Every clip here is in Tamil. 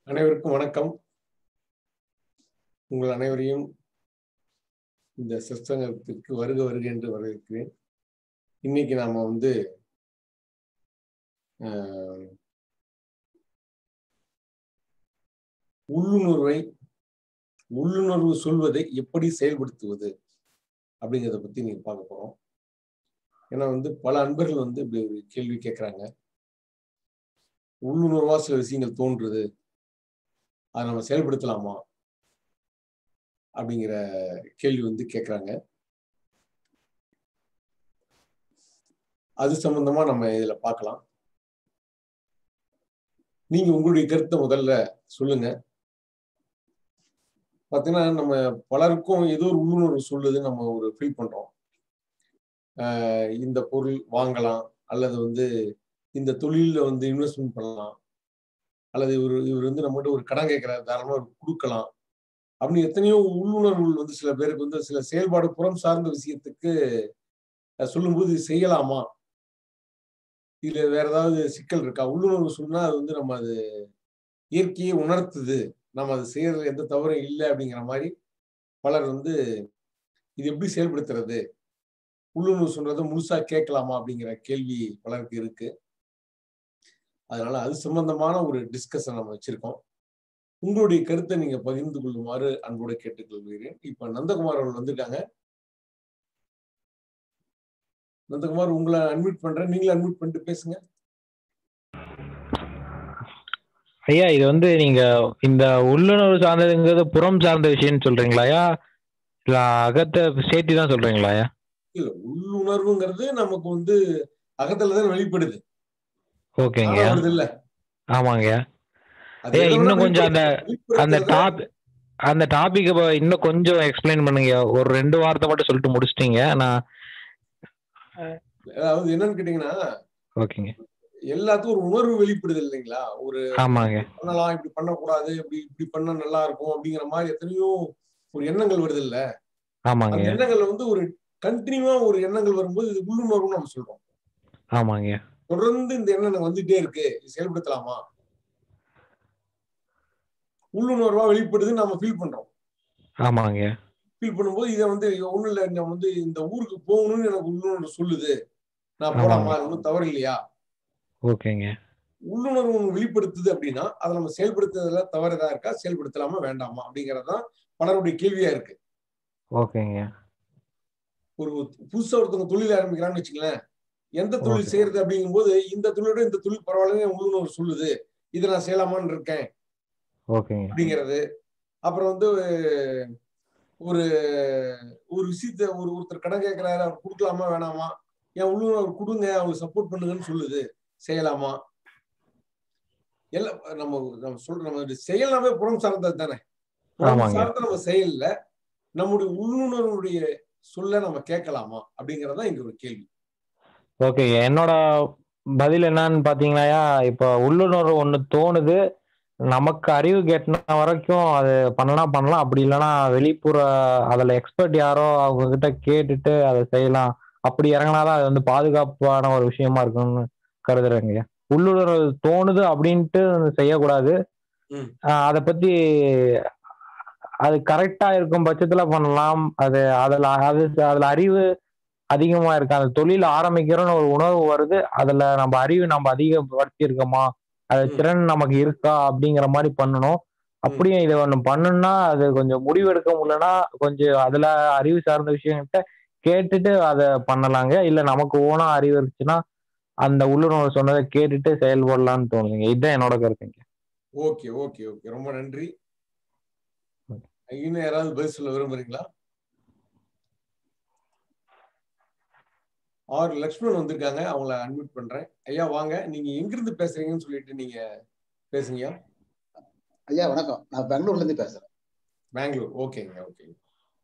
அனைவருக்கும் வணக்கம் உங்கள் அனைவரையும் இந்த சத்சங்கத்திற்கு வருக வருக என்று வரவேற்கிறேன் இன்னைக்கு நாம வந்து ஆஹ், உள்ளுணர்வை உள்ளுணர்வு சொல்வதை எப்படி செயல்படுத்துவது அப்படிங்கிறத பத்தி நீங்க பார்க்க போறோம் ஏன்னா வந்து பல அன்பர்கள் வந்து இப்படி ஒரு கேள்வி கேட்கறாங்க உள்ளுணர்வா சில விஷயங்கள் தோன்றுது அதை நம்ம செயல்படுத்தலாமா அப்படிங்கிற கேள்வி வந்து கேட்குறாங்க அது சம்பந்தமா நம்ம இதுல பார்க்கலாம் நீங்க உங்களுடைய கருத்தை முதல்ல சொல்லுங்க பார்த்தீங்கன்னா நம்ம பலருக்கும் ஏதோ ஒரு உள்ளுணர்வு சொல்லுது நம்ம ஒரு ஃபீல் பண்றோம் ஆஹ் இந்த பொருள் வாங்கலாம் அல்லது வந்து இந்த தொழில வந்து இன்வெஸ்ட்மெண்ட் பண்ணலாம் அல்லது இவர் இவர் வந்து நம்மகிட்ட ஒரு கடன் கேட்கிறார் தாராளமா இவருக்கு கொடுக்கலாம் அப்படின்னு எத்தனையோ உள்ளுணர்வுகள் வந்து சில பேருக்கு வந்து சில செயல்பாடு புறம் சார்ந்த விஷயத்துக்கு அஹ், சொல்லும்போது இது செய்யலாமா இதுல வேற ஏதாவது சிக்கல் இருக்கா உள்ளுணர்வு சொன்னா அது வந்து நம்ம அது இயற்கையை உணர்த்துது நம்ம அது செய்யறது எந்த தவறும் இல்லை அப்படிங்கிற மாதிரி பலர் வந்து இது எப்படி செயல்படுத்துறது உள்ளுணர்வு சொல்றதை முழுசா கேட்கலாமா அப்படிங்கிற கேள்வி பலருக்கு இருக்கு அதனால அது சம்பந்தமான ஒரு டிஸ்கஷன் நம்ம வச்சிருக்கோம் உங்களுடைய கருத்தை நீங்க பகிர்ந்து கொள்ளுமாறு அன்போடு கேட்டுக்கொள்கிறேன் இப்ப நந்தகுமார் அவர்கள் வந்திருக்காங்க நந்தகுமார் உங்களை அன்மியூட் பண்றேன் நீங்களும் அன்மியூட் பண்ணிட்டு பேசுங்க ஐயா இது வந்து நீங்க இந்த உள்ளுணர்வு சார்ந்ததுங்கிறது புறம் சார்ந்த விஷயம்னு சொல்றீங்களாயா இல்ல அகத்தை சேர்த்து தான் சொல்றீங்களாயா இல்ல உள்ளுணர்வுங்கிறது நமக்கு வந்து அகத்துல தான் வெளிப்படுது ஓகேங்க ஆனா வருது இல்ல ஆமாங்க அது ஏய், எதை இன்னும் வேணா கொஞ்சம் அந்த- வெளிப்படுத்துறது- அந்த டாப் அந்த டாபிக் இன்னும் கொஞ்சம் எக்ஸ்பிளைன் பண்ணுங்க ஒரு ரெண்டு வார்த்தை மட்டும் சொல்லிட்டு முடிச்சிட்டீங்க நான் அதாவது என்னன்னு கேட்டீங்கன்னா ஓகேங்க எல்லாத்துக்கும் ஒரு உணர்வு வெளிப்படுது இல்லைங்களா ஒரு ஆமாங்க பண்ணலாம் இப்படி பண்ணக்கூடாது இப்படி இப்படி பண்ணா நல்லா இருக்கும் அப்படிங்கிற மாதிரி எத்தனையோ ஒரு எண்ணங்கள் வருது இல்ல ஆமாங்க அந்த எண்ணங்கள்ல வந்து ஒரு கண்டினியூவா ஒரு எண்ணங்கள் வரும்போது இது உள்ளுணர்வுன்னு நம்ம சொல்றோம் ஆமாங்க தொடர்ந்து இந்த எண்ணம் எனக்கு வந்துட்டே இருக்கு இது செயல்படுத்தலாமா உள்ளுணர்வா வெளிப்படுதுன்னு நம்ம ஃபீல் பண்றோம் ஆமாங்க ஃபீல் பண்ணும்போது இதை வந்து ஒண்ணும் இல்ல நம்ம வந்து இந்த ஊருக்கு போகணும்னு எனக்கு உள்ளுணர்வு சொல்லுது நான் போலாமா அது ஒன்றும் தவறு இல்லையா ஓகேங்க உள்ளுணர்வு ஒண்ணு வெளிப்படுத்துது அப்படின்னா அதை நம்ம செயல்படுத்துறதுல தவறுதா இருக்கா செயல்படுத்தலாமா வேண்டாமா அப்படிங்கறதுதான் பலருடைய கேள்வியா இருக்கு ஓகேங்க ஒரு புதுசா ஒருத்தவங்க தொழில் ஆரம்பிக்கிறான்னு வச்சுங்களேன் எந்த தொழில் Okay. செய்யறது அப்படிங்கும்போது இந்த தொழிலோட இந்த தொழில் பரவாயில்லைன்னு என் உள்ளுணர்வு சொல்லுது இதை நான் செய்யலாமான்னு இருக்கேன் ஓகேங்க அப்படிங்கிறது அப்புறம் வந்து ஒரு ஒரு விஷயத்த ஒரு ஒருத்தர் கடன் கேட்கிறாரு அவர் கொடுக்கலாமா வேணாமா என் உள்ளூர் அவர் கொடுங்க அவங்களுக்கு சப்போர்ட் பண்ணுங்கன்னு சொல்லுது செய்யலாமா எல்லாம் நம்ம நம்ம சொல்ற நம்ம செயல்னாவே புறம் சார்ந்தது தானே புறம் ஆமாங்க. சார்ந்த நம்ம செயல்ல நம்முடைய உள்ளுணர்வுடைய சொல்ல நம்ம கேட்கலாமா அப்படிங்கறதுதான் இங்க ஒரு கேள்வி ஓகே என்னோட பதில் என்னன்னு பாத்தீங்கன்னாயா இப்போ உள்ளுணர்வு ஒண்ணு தோணுது நமக்கு அறிவு கெட்டின வரைக்கும் அது பண்ணலாம் பண்ணலாம் அப்படி இல்லைன்னா வெளிப்புற அதுல எக்ஸ்பர்ட் யாரோ அவங்க கிட்ட கேட்டுட்டு அதை செய்யலாம் அப்படி இறங்கினாதான் அது வந்து பாதுகாப்பான ஒரு விஷயமா இருக்கும்னு கருதுறேங்க உள்ளுணர்வு தோணுது அப்படின்ட்டு செய்யக்கூடாது ம். ஆஹ் அதை பத்தி அது கரெக்டா இருக்கும் பட்சத்துல பண்ணலாம் அது அதுல அது அதுல அறிவு அதிகமா இருக்கு அந்த தொழில் ஆரம்பிக்கிறோம்னு ஒரு உணர்வு வருது அதுல நம்ம அறிவு நம்ம அதிகப்படுத்தி இருக்கோமா அது ம். திறன் நமக்கு இருக்கா அப்படிங்கிற மாதிரி பண்ணணும் அப்படியே இதை ஒண்ணு பண்ணணும்னா அது கொஞ்சம் முடிவெடுக்க முடியலன்னா கொஞ்சம் அதுல அறிவு சார்ந்த விஷயங்கிட்ட கேட்டுட்டு அதை பண்ணலாங்க இல்ல நமக்கு ஓனா அறிவு இருந்துச்சுன்னா அந்த உள்ளுணர்வு சொன்னதை கேட்டுட்டு செயல்படலாம்னு தோணுதுங்க இதுதான் என்னோட கருத்துங்க ஓகே ஓகே ஓகே ரொம்ப நன்றி இன்னும் யாராவது பதில் சொல்ல விரும்புறீங்களா ஆர் லக்ஷ்மண் வந்திருக்காங்க அவங்கள அட்மிட் பண்றேன் ஐயா வாங்க நீங்க எங்கிருந்து பேசுறீங்கன்னு சொல்லிட்டு நீங்க பேசுங்கய்யா ஐயா வணக்கம் நான் பெங்களூர்ல இருந்து பேசுறேன் பெங்களூர் ஓகேங்க ஓகேங்க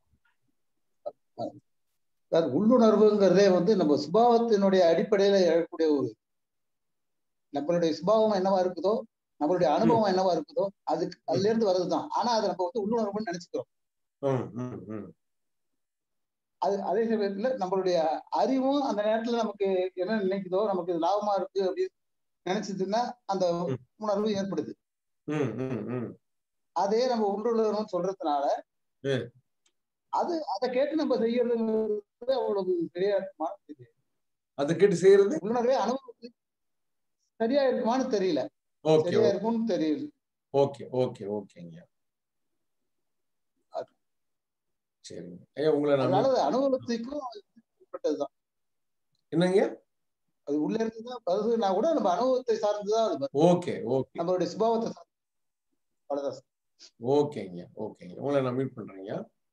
சார் உள்ளுணர்வுங்கிறதே வந்து நம்ம சுபாவத்தினுடைய அடிப்படையில எழக்கூடிய ஒரு நம்மளுடைய சுபாவம் என்னவா இருக்குதோ நம்மளுடைய அனுபவம் என்னவா இருக்குதோ அதுக்கு அதுல இருந்து வர்றதுதான் ஆனா அதை நம்ம வந்து உள்ளுணர்வுன்னு நினைச்சுக்கிறோம் ம் ம் ம் அது அதே சமயத்துல நம்மளுடைய அறிவும் அந்த நேரத்துல நமக்கு என்ன நினைக்குதோ நமக்கு இது லாபமா இருக்கு அப்படின்னு நினைச்சதுன்னா அந்த ம். உணர்வு ஏற்படுது ம் ம் ம் அதே நம்ம உள்ளுணர்வுன்னு சொல்றதுனால ம். அது அதை கேட்டு நம்ம செய்யறதுங்கிறது அவ்வளவு சரியா இருக்குமான்னு தெரியல அதை கேட்டு செய்யறது உள்ளுணர்வே அனுபவத்துக்கு சரியா இருக்குமான்னு தெரியல ஓகே சரியா இருக்கும்னு தெரியல ஓகே ஓகே ஓகேங்க சரிங்க ஐயா உங்களை நான் அதனால அது அனுபவத்துக்கும் உட்பட்டதுதான் என்னங்க அது உள்ள இருந்துதான் வருதுன்னா கூட நம்ம அனுபவத்தை சார்ந்துதான் அது வரும். ஓகே ஓகே நம்மளுடைய சுபாவத்தை சார்ந்து அவ்வளவுதான் ஓகேங்க ஓகேங்க உங்களை நான் மீட் பண்றேங்க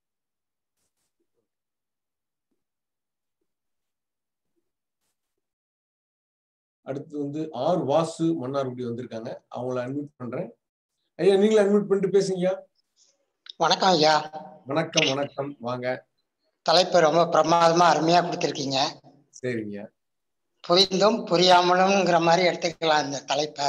அடுத்து வந்து ஆர் வாசு மன்னார்குடி வந்திருக்காங்க அவங்கள அட்மிட் பண்றேன் ஐயா நீங்களும் அட்மிட் பண்ணிட்டு பேசுங்க வணக்கம் ஐயா வணக்கம் வணக்கம் வாங்க தலைப்பு ரொம்ப பிரமாதமா அருமையா கொடுத்துருக்கீங்க சரிங்க புரிந்தும் புரியாமலும்ங்கிற மாதிரி எடுத்துக்கலாம் இந்த தலைப்பை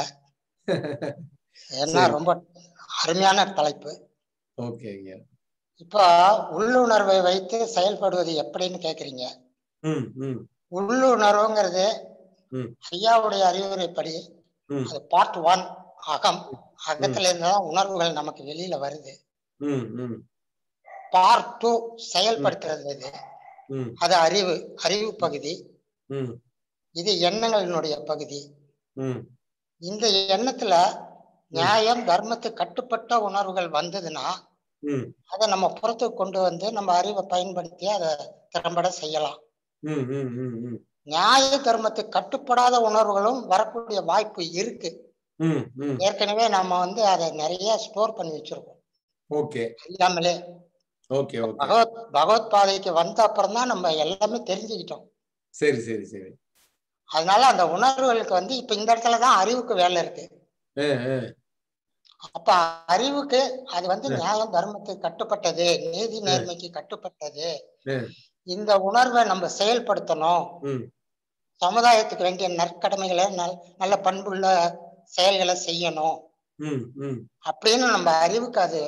ஏன்னா சரி. ரொம்ப அருமையான தலைப்பு ஓகேங்க இப்போ உள்ளுணர்வை வைத்து செயல்படுவது எப்படின்னு கேக்குறீங்க ம் ம் உள்ளுணர்வுங்கிறது ம். ஐயாவுடைய அறிவுரைப்படி ம். அது பார்ட் ஒன் அகம் அகத்துல இருந்து தான் உணர்வுகள் நமக்கு வெளியில வருது ம் ம் பார்ட் டூ செயல்படுத்துறது இது ம் அது அறிவு அறிவு பகுதி ம் இது எண்ணங்களினுடைய பகுதி ம் இந்த எண்ணத்துல நியாயம் தர்மத்துக்கு கட்டுப்பட்ட உணர்வுகள் வந்ததுன்னா ம் அதை நம்ம புறத்துக்கு கொண்டு வந்து நம்ம அறிவை பயன்படுத்தி அதை திறம்பட செய்யலாம் ம் ம் ம் ம் நியாய தர்மத்துக்கு கட்டுப்படாத உணர்வுகளும் வரக்கூடிய வாய்ப்பு இருக்கு ம் ம் ஏற்கனவே நம்ம வந்து அதை நிறைய ஸ்டோர் பண்ணி வச்சிருக்கோம் ஓகே அறியாமலே ஓகே ஓகே பகவத் பகவத் பாதைக்கு வந்த அப்புறம் தான் நம்ம எல்லாமே தெரிஞ்சுக்கிட்டோம் சரி சரி சரி அதனால அந்த உணர்வுகளுக்கு வந்து இப்ப இந்த இடத்துல தான் அறிவுக்கு வேலை இருக்கு ஆ ஆ அப்ப அறிவுக்கு அது வந்து நியாயம் தர்மத்துக்கு கட்டுப்பட்டது நீதி நேர்மைக்கு கட்டுப்பட்டது ம். இந்த உணர்வை நம்ம செயல்படுத்தணும் ம் சமுதாயத்துக்கு வேண்டிய நற்கடமைகளை நல் நல்ல பண்புள்ள செயல்களை செய்யணும் ம் ம் அப்படின்னு நம்ம அறிவுக்கு அது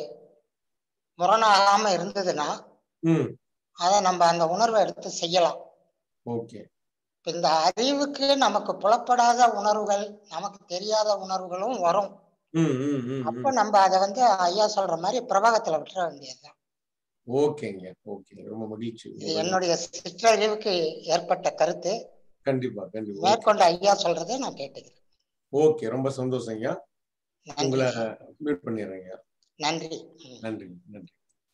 முரணாகாம இருந்ததுன்னா ம் அதை நம்ம அந்த உணர்வை எடுத்து செய்யலாம் ஓகே இப்ப இந்த அறிவுக்கு நமக்கு புலப்படாத உணர்வுகள் நமக்கு தெரியாத உணர்வுகளும் வரும் ம் ம் ம் அப்ப ம். நம்ம அதை வந்து ஐயா சொல்ற மாதிரி பிரபாகத்துல விட்டுற வேண்டியதுதான் ஓகேங்க ஓகே ரொம்ப மகிழ்ச்சி இது என்னுடைய சிற்றறிவுக்கு ஏற்பட்ட கருத்து கண்டிப்பா கண்டிப்பா மேற்கொண்டு ஐயா சொல்றதை நான் கேட்டுக்கிறேன் ஓகே ரொம்ப சந்தோஷங்க உங்களை நன்றி மீட் பண்ணிடுறேங்க நன்றி ம். நன்றி நன்றி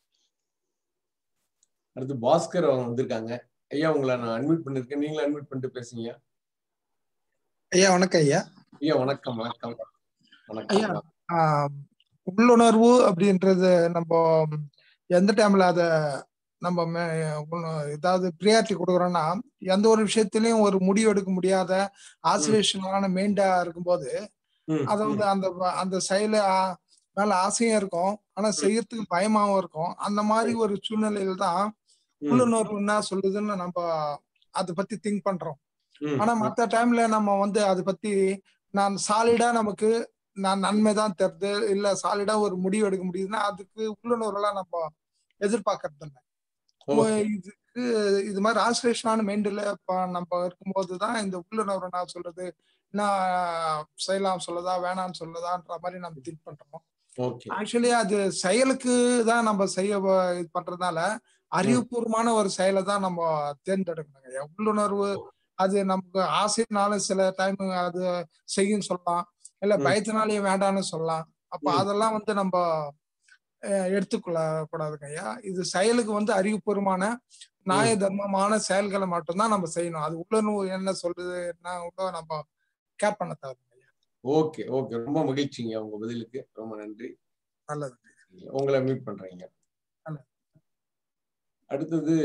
அடுத்து பாஸ்கர் அவங்க வந்திருக்காங்க ஐயா உங்களை நான் அட்மிட் பண்ணிருக்கேன் நீங்களும் அட்மிட் பண்ணிட்டு பேசுங்க ஐயா வணக்கம் ஐயா ஐயா வணக்கம் வணக்கம் ஐயா. வணக்கம் ஆஹ் உள்ளுணர்வு அப்படின்றது நம்ம எந்த டைம்ல அத நம்ம மே- உண- ஏதாவது ப்ரியாரிட்டி கொடுக்குறோம்னா எந்த ஒரு விஷயத்திலயும் ஒரு முடிவு எடுக்க முடியாத ஆசிலேஷனான மெயின்டா இருக்கும்போது ம், அத வந்து அந்த வ- அந்த செயல ஆ- மேல ஆசையும் இருக்கும் ஆனா செய்யறதுக்கு பயமாவும் இருக்கும் அந்த மாதிரி ஒரு சூழ்நிலையில தான் ம், உள்ளுணர்வு என்ன சொல்லுதுன்னு நம்ம அதை பத்தி திங்க் பண்றோம் ம், ஆனா ம், மத்த டைம்ல நம்ம வந்து அதை பத்தி நான் சாலிடா நமக்கு நான் நன்மை தான் தருது இல்ல சாலிடா ஒரு முடிவு எடுக்க முடியுதுன்னா அதுக்கு உள்ளுணர்வுலாம் நம்ம எதிர்பார்க்கறது இல்லை ஓகே. இதுக்கு இது மாதிரி ஆசிலேஷனான மைண்ட்ல நம்ம இருக்கும்போது தான் இந்த உள்ளுணர்வு நான் சொல்றது நான் செய்யலாம் சொல்லதா வேணாம்னு சொல்லதான்ற மாதிரி நம்ம திங்க் பண்றோம் ஓகே ஆக்சுவலி அது செயலுக்கு தான் நம்ம செய்ய வ- இது பண்றதுனால அறிவுபூர்வமான ஒரு செயலை தான் நம்ம தேர்ந்தெடுக்கணுங்க உள்ளுணர்வு அது நமக்கு ஆசைனாலும் சில டைம் அது செய்யும் சொல்லலாம் இல்ல ம். பயத்தினாலேயும் வேண்டாம்னு சொல்லலாம் அப்ப ம். அதெல்லாம் வந்து நம்ம அஹ், எடுத்துக்கொள்ள கூடாதுங்க ஐயா இது செயலுக்கு வந்து அறிவுபூர்வமான நியாய தர்மமான செயல்களை மட்டும்தான் நம்ம செய்யணும் அது உள்ளுணர்வு என்ன சொல்லுது என்ன உண்டோ நம்ம கேர் பண்ண தேவை ஓகே ஓகே ரொம்ப மகிழ்ச்சிங்க உங்க பதிலுக்கு ரொம்ப நன்றி நல்லது உங்களை மீட் பண்றீங்க நல்லது. அடுத்தது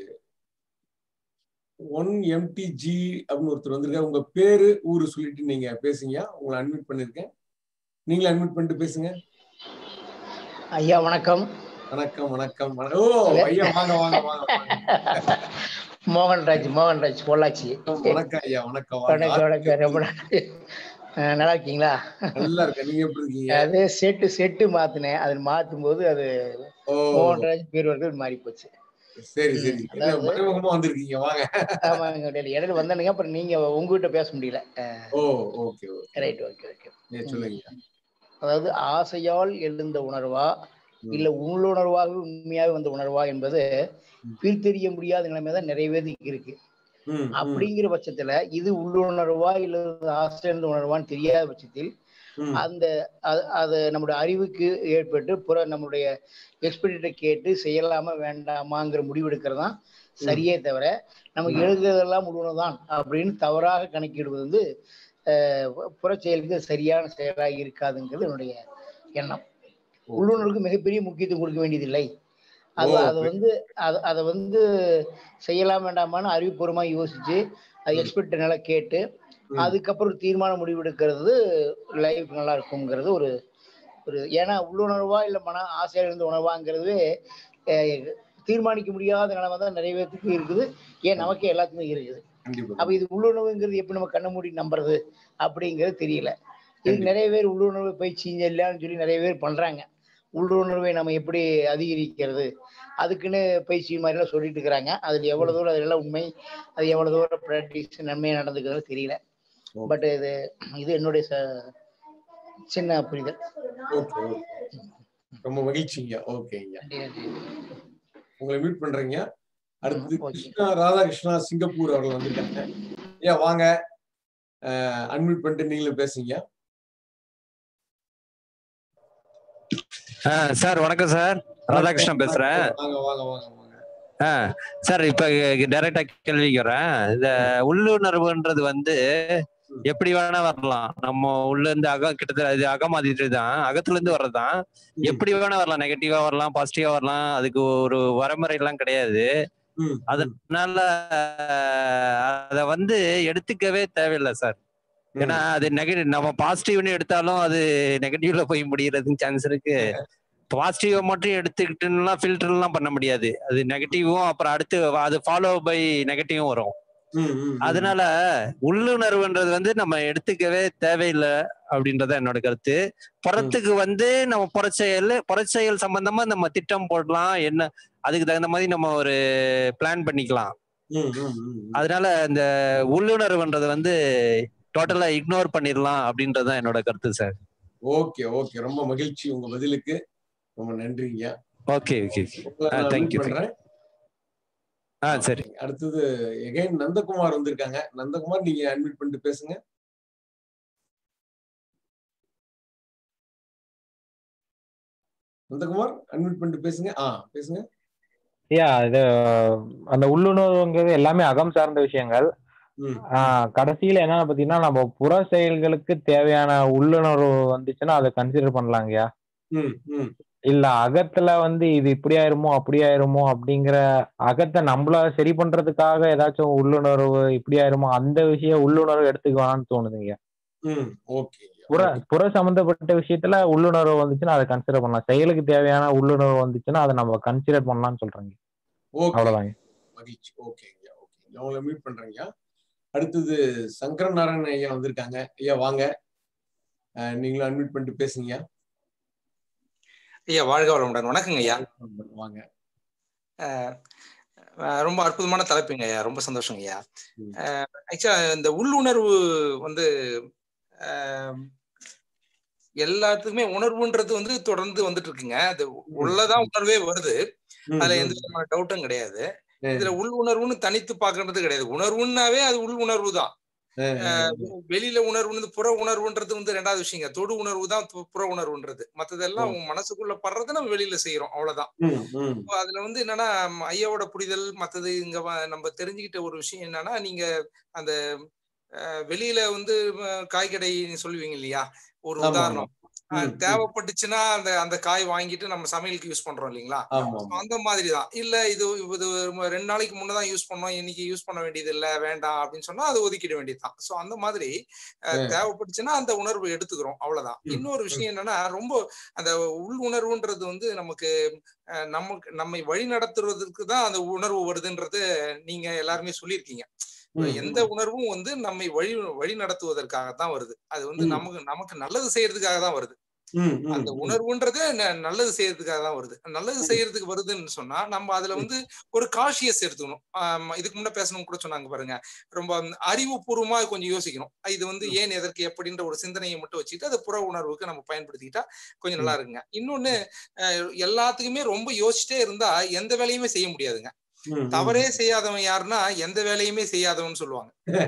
ஒன் எம்டிஜி அப்படின்னு ஒருத்தர் வந்திருக்காரு உங்க பேரு ஊரு சொல்லிட்டு நீங்க பேசுங்க உங்களை அட்மிட் பண்ணிருக்கேன் நீங்களும் அட்மிட் பண்ணிட்டு பேசுங்க ஐயா வணக்கம் வணக்கம் வணக்கம் வணக்கம். ஓ ஐயா வாங்க வாங்க வாங்க வாங்க. மோகன்ராஜ் மோகன்ராஜ் பொள்ளாச்சி வணக்கம் ஐயா வணக்கம் வணக்கம் வாங்க வணக்கம் ரொம்ப நன்றி அஹ் நல்லா இருக்கீங்களா நல்லா இருக்கேன் நீங்க எப்படி இருக்கீங்க அது செட்டு செட்டு மாத்தினேன் அது மாத்தும் போது அது ஓ மோகன்ராஜ் பேர் வந்து மாறி போச்சு சரி சரி என்ன அதாவது- மறைமுகமா வந்திருக்கீங்க வாங்க ஆமாங்க இடையில இடையில வந்தானுங்க அப்புறம் நீங்க உங்ககிட்ட பேச முடியல oh okay okay right okay okay ஏ, சொல்லுங்க அதாவது ஆசையால் எழுந்த உணர்வா இல்ல உள்ளுணர்வாக உண்மையாக வந்த உணர்வா என்பது பிரித்தெறிய முடியாத நிலைமை தான் நிறைய பேருக்கு இருக்கு ம், ம், அப்படிங்கிற பட்சத்துல இது உள்ளுணர்வா இல்ல ஆசை எழுந்த உணர்வான்னு தெரியாத பட்சத்தில் ம், அந்த அது- அது நம்முடைய அறிவுக்கு ஏற்பட்டு புற நம்முடைய எக்ஸ்பர்ட்ட கேட்டு செய்யலாமா வேண்டாமாங்கிற முடிவெடுக்கிறது தான் சரியே தவிர நமக்கு எழுதுறதெல்லாம் முழுவதுதான் அப்படின்னு தவறாக கணக்கிடுவது வந்து அஹ், புற செயலுக்கு சரியான செயலாக இருக்காதுங்கிறது என்னுடைய எண்ணம் உள்ளுணர்வுக்கு மிகப்பெரிய முக்கியத்துவம் கொடுக்க வேண்டியதில்லை அது ஓ, அதை வந்து அதை அதை வந்து செய்யலாம் வேண்டாமான்னு அறிவுபூர்வமா யோசிச்சு அது எக்ஸ்பர்ட் நல்லா கேட்டு ம். அதுக்கப்புறம் தீர்மானம் முடிவெடுக்கிறது லைஃப் நல்லா இருக்குங்கிறது ஒரு ஒரு ஏன்னா உள்ளுணர்வா இல்ல மன ஆசையா இருந்த உணர்வாங்கிறது அஹ், தீர்மானிக்க முடியாத நிலைமை தான் நிறைய பேருக்கு இருக்குது ஏன் நமக்கே எல்லாத்துக்குமே இருக்குது கண்டிப்பா அப்ப இது உள்ளுணர்வுங்கிறது எப்படி நம்ம கண்ண மூடி நம்புறது அப்படிங்கிறது தெரியல இது நிறைய பேர் உள்ளுணர்வு பயிற்சி இல்லைன்னு சொல்லி நிறைய பேர் பண்றாங்க உள்ளுணர்வை நம்ம எப்படி அதிகரிக்கிறது அதுக்குன்னு பயிற்சி மாதிரிலாம் சொல்லிட்டு இருக்கிறாங்க அதுல எவ்வளவு தூரம் அதெல்லாம் உண்மை அது எவ்வளவு தூரம் ப்ராக்டிஸ் நன்மையா நடந்துக்கிறது தெரியல Okay. பட் இது இது என்னுடைய ச- சின்ன புரிதல் ஓகே ஓகே ரொம்ப மகிழ்ச்சிங்க ஓகேங்க நன்றி, நன்றி. உங்களை மீட் பண்றீங்க அடுத்து ம், okay. கிருஷ்ணா ராதாகிருஷ்ணா சிங்கப்பூர் அவர்கள் வந்திருக்காங்க ஐயா வாங்க அன்மியூட் பண்ணிட்டு நீங்களும் பேசுங்க ஆ சார் வணக்கம் சார் ராதாகிருஷ்ணன் பேசுறேன் வாங்க வாங்க வாங்க வாங்க ஆ சார் இப்ப டைரக்டா கேள்விக்கு வரேன் இந்த உள்ளுணர்வுன்றது வந்து எப்படி வேணா வரலாம் நம்ம உள்ள இருந்து அகம் கிட்டத்தட்ட இது அகமாதிட்டு தான் அகத்துல இருந்து வர்றதுதான் எப்படி வேணா வரலாம் நெகட்டிவா வரலாம் பாசிட்டிவா வரலாம் அதுக்கு ஒரு வரமுறை எல்லாம் கிடையாது ம், அதனால அத வந்து எடுத்துக்கவே தேவையில்லை சார் ஏன்னா அது நெகட்டிவ் நம்ம பாசிட்டிவ்னு எடுத்தாலும் அது நெகட்டிவ்ல போய் முடியறதுக்கு சான்ஸ் இருக்கு பாசிட்டிவ் மட்டும் எடுத்துக்கிட்டுலாம் ஃபில்டர் எல்லாம் பண்ண முடியாது அது நெகட்டிவும் அப்புறம் அடுத்து அது ஃபாலோ பை நெகட்டிவும் வரும் ம், ம், ம். அதனால உள்ளுணர்வுன்றது வந்து நம்ம எடுத்துக்கவே தேவையில்லை அப்படின்றத என்னோட கருத்து புறத்துக்கு வந்து நம்ம புறச்செயல் புறச்செயல் சம்பந்தமா நம்ம திட்டம் போடலாம் என்ன அதுக்கு தகுந்த மாதிரி நம்ம ஒரு பிளான் பண்ணிக்கலாம் ம், ம், ம், ம். அதனால இந்த உள்ளுணர்வுன்றது வந்து டோட்டலா இக்னோர் பண்ணிடலாம் அப்படின்றதுதான் என்னோட கருத்து சார் ஓகே ஓகே ரொம்ப மகிழ்ச்சி உங்க பதிலுக்கு ரொம்ப நன்றிங்க ஓகே ஓகே உங்களை ஆ, நான் thank meet you, பண்றேன் ஆ சரி அடுத்தது எகைன் நந்தகுமார் வந்திருக்காங்க நந்தகுமார் நீங்க அட்மிட் பண்ணிட்டு பேசுங்க நந்தகுமார் அட்மிட் பண்ணிட்டு பேசுங்க ஆ பேசுங்க ஐயா இது அந்த உள்ளுணர்வுங்கிறது எல்லாமே அகம் சார்ந்த விஷயங்கள் ம் ஆஹ் கடைசியில என்னன்னு பாத்தீங்கன்னா நம்ம புற செயல்களுக்கு தேவையான உள்ளுணர்வு வந்துச்சுன்னா அதை கன்சிடர் பண்ணலாங்கய்யா ம் ம் இல்ல அகத்துல வந்து இது இப்படி ஆயிருமோ அப்படி ஆயிருமோ அப்படிங்கிற அகத்தை நம்மள சரி பண்றதுக்காக ஏதாச்சும் உள்ளுணர்வு இப்படி ஆயிருமோ அந்த விஷயம் உள்ளுணர்வு எடுத்துக்க வேணாம்னு தோணுதுங்க ம் ஓகே புற புற சம்பந்தப்பட்ட விஷயத்துல உள்ளுணர்வு வந்துச்சுன்னா அதை கன்சிடர் பண்ணலாம் செயலுக்கு தேவையான உள்ளுணர்வு வந்துச்சுன்னா அதை நம்ம கன்சிடர் பண்ணலாம்னு சொல்றேங்க ஓகே அவ்வளவுதாங்க மகிழ்ச்சி ஓகேங்க ஓகே உங்களை மீட் பண்றேங்க அடுத்தது சங்கர நாராயணன் ஐயா வந்திருக்காங்க ஐயா வாங்க அஹ், நீங்களும் அட்மிட் பண்ணிட்டு பேசுங்க ஐயா வாழ்க வளமுடன் வணக்கங்க ஐயா வாங்க அஹ் அஹ் ரொம்ப அற்புதமான தலைப்புங்க ஐயா ரொம்ப சந்தோஷங்க ஐயா ம். ஆக்சுவலா இந்த உள்ளுணர்வு வந்து அஹ், எல்லாத்துக்குமே உணர்வுன்றது வந்து தொடர்ந்து வந்துட்டு இருக்குங்க அது உள்ளதான் உணர்வே வருது ம், அதுல ம், எந்த விதமான டவுட்டும் கிடையாது ம். இதுல உள் உணர்வுன்னு தனித்து பாக்குறது கிடையாது உணர்வுன்னாவே அது உள் உணர்வு தான் அஹ், அஹ் வெளியில உணர்வுன்னு புற உணர்வுன்றது வந்து ரெண்டாவது விஷயங்க தொடு உணர்வு தான் பு- புற உணர்வுன்றது மத்ததெல்லாம் உங்க மனசுக்குள்ள படுறதை நம்ம வெளியில செய்யறோம் அவ்வளவுதான் ம், ம், இப்போ அதுல வந்து என்னன்னா ம், ஐயாவோட புரிதல் மத்தது இங்க வ- நம்ம தெரிஞ்சுக்கிட்ட ஒரு விஷயம் என்னன்னா நீங்க அந்த அஹ், வெளியில வந்து அஹ், காய்கடை சொல்லுவீங்க இல்லையா ஒரு ஆமா, உதாரணம் ம், அஹ், ம். தேவைப்பட்டுச்சுன்னா அந்த அந்த காய் வாங்கிட்டு நம்ம சமையலுக்கு யூஸ் பண்றோம் இல்லைங்களா ஆமா So, அந்த மாதிரி தான் இல்ல இது இது ஒரு ரெண்டு நாளைக்கு முன்னதான் யூஸ் பண்ணோம் இன்னைக்கு யூஸ் பண்ண வேண்டியது இல்ல வேண்டாம் அப்படின்னு சொன்னா அது ஒதுக்கிட வேண்டியதுதான் சோ அந்த மாதிரி அஹ், ம். தேவைப்பட்டுச்சுன்னா அந்த உணர்வு எடுத்துக்கிறோம் அவ்வளவுதான் ம், இன்னொரு விஷயம் என்னன்னா ரொம்ப அந்த உள் உணர்வுன்றது வந்து நமக்கு அஹ், நமக்கு நம்மை வழி நடத்துறதுக்கு தான் அந்த உணர்வு வருதுன்றது நீங்க எல்லாருமே சொல்லியிருக்கீங்க ம், எந்த உணர்வும் வந்து நம்மை வழி வழி நடத்துவதற்காக தான் வருது அது வந்து ம். நமக்கு நமக்கு நல்லது செய்யறதுக்காக தான் வருது ம், ம், அந்த ம். உணர்வுன்றது ந- நல்லது செய்யறதுக்காக தான் வருது நல்லது செய்யறதுக்கு வருதுன்னு சொன்னா நம்ம அதுல வந்து ஒரு காஷியஸ் எடுத்துக்கணும் ஆம், இதுக்கு முன்ன பேசணும் கூட சொன்னாங்க பாருங்க ரொம்ப அறிவுபூர்வமா கொஞ்சம் யோசிக்கணும் இது வந்து ஏன் எதற்கு எப்படின்ற ஒரு சிந்தனையை மட்டும் வச்சுக்கிட்டு அது புற உணர்வுக்கு நம்ம பயன்படுத்திக்கிட்டா கொஞ்சம் நல்லா இருக்குங்க இன்னொன்னு அஹ், எல்லாத்துக்குமே ரொம்ப யோசிச்சிட்டே இருந்தா எந்த வேலையுமே செய்ய முடியாதுங்க ம், ம். தவறே செய்யாதவன் யாருன்னா எந்த வேலையுமே செய்யாதவன் சொல்லுவாங்க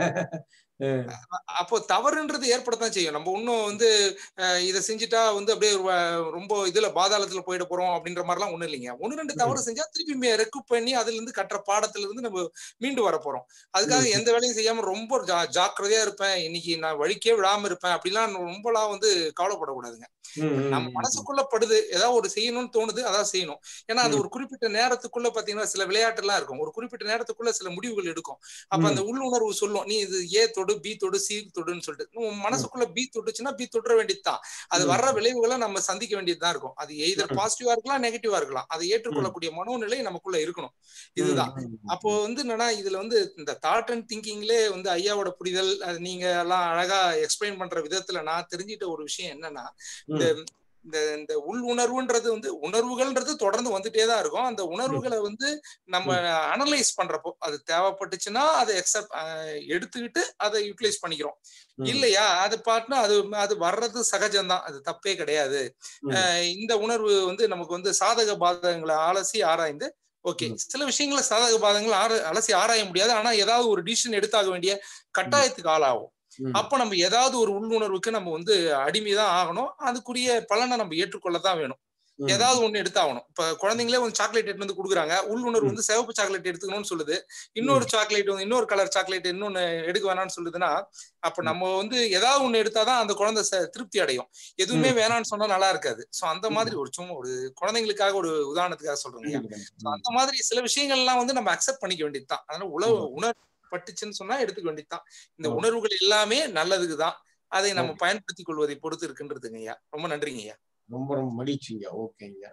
அஹ், அப்போ தவறுன்றது ஏற்படத்தான் செய்யும் நம்ம இன்னும் வந்து அஹ், இதை செஞ்சுட்டா வந்து அப்படியே ஒரு வ- ரொம்ப இதுல பாதாளத்துல போயிட போறோம் அப்படின்ற மாதிரிலாம் ஒண்ணும் இல்லைங்க ஒண்ணு ரெண்டு தவறு செஞ்சா திருப்பி ரெக்குப் பண்ணி அதுல இருந்து கட்டுற பாடத்துல இருந்து நம்ம மீண்டு வர போறோம் அதுக்காக எந்த வேலையும் செய்யாம ரொம்ப ஜா- ஜாக்கிரதையா இருப்பேன் இன்னைக்கு நான் வழிக்கே விடாம இருப்பேன் அப்படிலாம் ரொம்பலாம் வந்து கவலைப்படக்கூடாதுங்க ம், ம், நம்ம ம். மனசுக்குள்ள படுது ஏதாவது ஒரு செய்யணும்னு தோணுது அதான் செய்யணும் ஏன்னா அது ம். ஒரு குறிப்பிட்ட நேரத்துக்குள்ள பாத்தீங்கன்னா சில விளையாட்டு எல்லாம் இருக்கும் ஒரு குறிப்பிட்ட நேரத்துக்குள்ள சில முடிவுகள் எடுக்கும் அப்ப ம். அந்த உள்ளுணர்வு சொல்லும் நீ இது ஏ தொடு பி தொடு சி தொடுன்னு சொல்லிட்டு உன் மனசுக்குள்ள பி தொட்டுச்சுன்னா பி தொடுற வேண்டியதுதான் அது ம். வர்ற விளைவுகளை நம்ம சந்திக்க வேண்டியதுதான் இருக்கும் அது எய்தர் ம். பாசிட்டிவா இருக்கலாம் நெகட்டிவா இருக்கலாம் அதை ஏற்றுக்கொள்ளக்கூடிய மனோநிலை நமக்குள்ள இருக்கணும் இதுதான் ம், ம், அப்போ வந்து என்னன்னா இதுல வந்து இந்த தாட் அண்ட் திங்கிங்லே வந்து ஐயாவோட புரிதல் அது நீங்க எல்லாம் அழகா எக்ஸ்பிளைன் பண்ற விதத்துல நான் தெரிஞ்சிட்ட ஒரு விஷயம் என்னன்னா இந்த இந்த இந்த உள் உணர்வுன்றது வந்து உணர்வுகள்ன்றது தொடர்ந்து வந்துட்டே தான் இருக்கும் அந்த உணர்வுகளை வந்து நம்ம அனலைஸ் பண்றப்போ அது தேவைப்பட்டுச்சுன்னா அதை எக்ஸப்ட் எடுத்துக்கிட்டு அதை யூட்டிலைஸ் பண்ணிக்கிறோம் ம். இல்லையா அது பாட்டுனா அது அது வர்றது சகஜம்தான் அது தப்பே கிடையாது ம். அஹ் இந்த உணர்வு வந்து நமக்கு வந்து சாதக பாதகங்களை அலசி ஆராய்ந்து ஓகே சில விஷயங்களை சாதக பாதகங்களை ஆர அலசி ஆராய முடியாது ஆனா ஏதாவது ஒரு டிசிஷன் எடுத்தாக வேண்டிய கட்டாயத்துக்கு ஆளாகும் ம். அப்ப நம்ம ஏதாவது ஒரு உள்ளுணர்வுக்கு நம்ம வந்து அடிமைதான் ஆகணும் அதுக்குரிய பலனை நம்ம ஏற்றுக்கொள்ளத்தான் வேணும் ம். ஏதாவது ஒண்ணு எடுத்தாகணும் இப்ப குழந்தைங்களே வந்து சாக்லேட் எடுத்து வந்து கொடுக்குறாங்க உள்ளுணர்வு வந்து சிவப்பு சாக்லேட் எடுத்துக்கணும்னு சொல்லுது இன்னொரு சாக்லேட் வந்து இன்னொரு கலர் சாக்லேட் இன்னொன்னு எடுக்க வேணாம்னு சொல்லுதுன்னா அப்ப நம்ம வந்து ஏதாவது ஒண்ணு எடுத்தாதான் அந்த குழந்தை ச- திருப்தி அடையும் எதுவுமே ம். வேணாம்னு சொன்னா நல்லா இருக்காது சோ அந்த மாதிரி ஒரு சும்மா ஒரு குழந்தைங்களுக்காக ஒரு உதாரணத்துக்காக சொல்றேங்க கண்டிப்பா, So, கண்டிப்பா. அந்த மாதிரி சில விஷயங்கள் எல்லாம் வந்து நம்ம அக்செப்ட் பண்ணிக்க வேண்டியதுதான் அதனால உணவு உணர் பட்டுச்சுன்னு சொன்னா எடுத்துக்க வேண்டியதுதான் இந்த ஓ. உணர்வுகள் எல்லாமே நல்லதுக்கு தான் அதை நம்ம ஓகே. பயன்படுத்திக் கொள்வதை பொறுத்து இருக்குன்றதுங்க ஐயா ரொம்ப நன்றிங்க ஐயா ரொம்ப ரொம்ப மகிழ்ச்சிங்க ஓகேங்க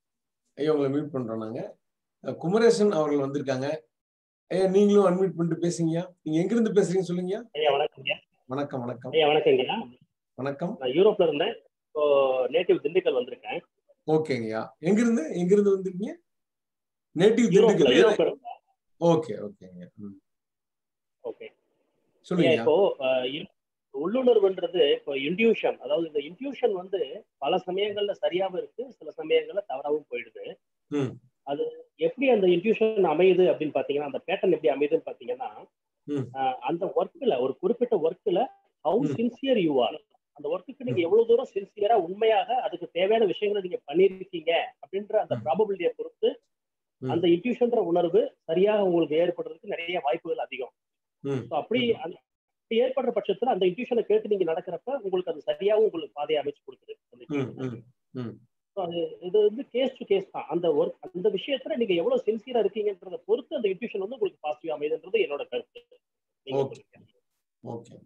ஐயா உங்களை மீட் பண்றோம் நாங்க அஹ் குமரேசன் அவர்கள் வந்திருக்காங்க ஐயா நீங்களும் அன்மியூட் பண்ணிட்டு பேசுங்கய்யா நீங்க எங்க இருந்து பேசுறீங்க சொல்லுங்க ஐயா வணக்கம் ஐயா வணக்கம் வணக்கம் ஐயா வணக்கங்கய்யா வணக்கம் நான் யூரோப்ல இருந்தேன் இப்போ நேட்டிவ் திண்டுக்கல் வந்திருக்கேன் ஓகேங்கய்யா எங்க இருந்து எங்க இருந்து வந்திருக்கீங்க நேட்டிவ் யூரோப்ல திண்டுக்கல் யூரோப்ல ஓகே ஓகேங்க ம். ஓகே ஐயா சொல்லுங்கய்யா இப்போ அஹ், இரு- உள்ளுணர்வுன்றது இப்போ இன்ட்யூஷன் அதாவது இந்த இன்ட்யூஷன் வந்து பல சமயங்கள்ல சரியாவும் இருக்கு சில சமயங்கள்ல தவறாவும் போயிடுது ம். அது எப்படி அந்த இன்ட்யூஷன் அமையுது அப்படின்னு பாத்தீங்கன்னா அந்த பேட்டர்ன் எப்படி அமையுதுன்னு பாத்தீங்கன்னா ம். அஹ், அந்த ஒர்க்ல ஒரு குறிப்பிட்ட ஒர்க்ல ஹவு ம். சின்சியர் யூ ஆர் அந்த ஒர்க்குக்கு நீங்க எவ்வளவு தூரம் சின்சியரா உண்மையாக அதுக்கு தேவையான விஷயங்களை நீங்க பண்ணிருக்கீங்க அப்படின்ற அந்த ப்ராபபிலிட்டியை பொறுத்து ம். அந்த இன்ட்யூஷன்ற உணர்வு சரியாக உங்களுக்கு ஏற்படுறதுக்கு நிறைய வாய்ப்புகள் அதிகம் ம். So, அப்படி அந்த அப்படி ஏற்படுற பட்சத்துல அந்த இன்ட்யூஷனை கேட்டு நீங்க நடக்கிறப்ப உங்களுக்கு அது சரியாகவும் உங்களுக்கு பாதையை அமைச்சு கொடுக்குது அந்த ம், intuition. ம், ம். So, அது இது வந்து கேஸ் டு கேஸ் தான் அந்த ஒர்க் அந்த விஷயத்துல நீங்க எவ்வளவு சின்சியரா இருக்கீங்கன்றத பொறுத்து அந்த இன்ட்யூஷன் வந்து உங்களுக்கு பாசிட்டிவ் அமைதுன்றது என்னோட கருத்து நீங்க ஓகே சொல்லுங்க. ஓகே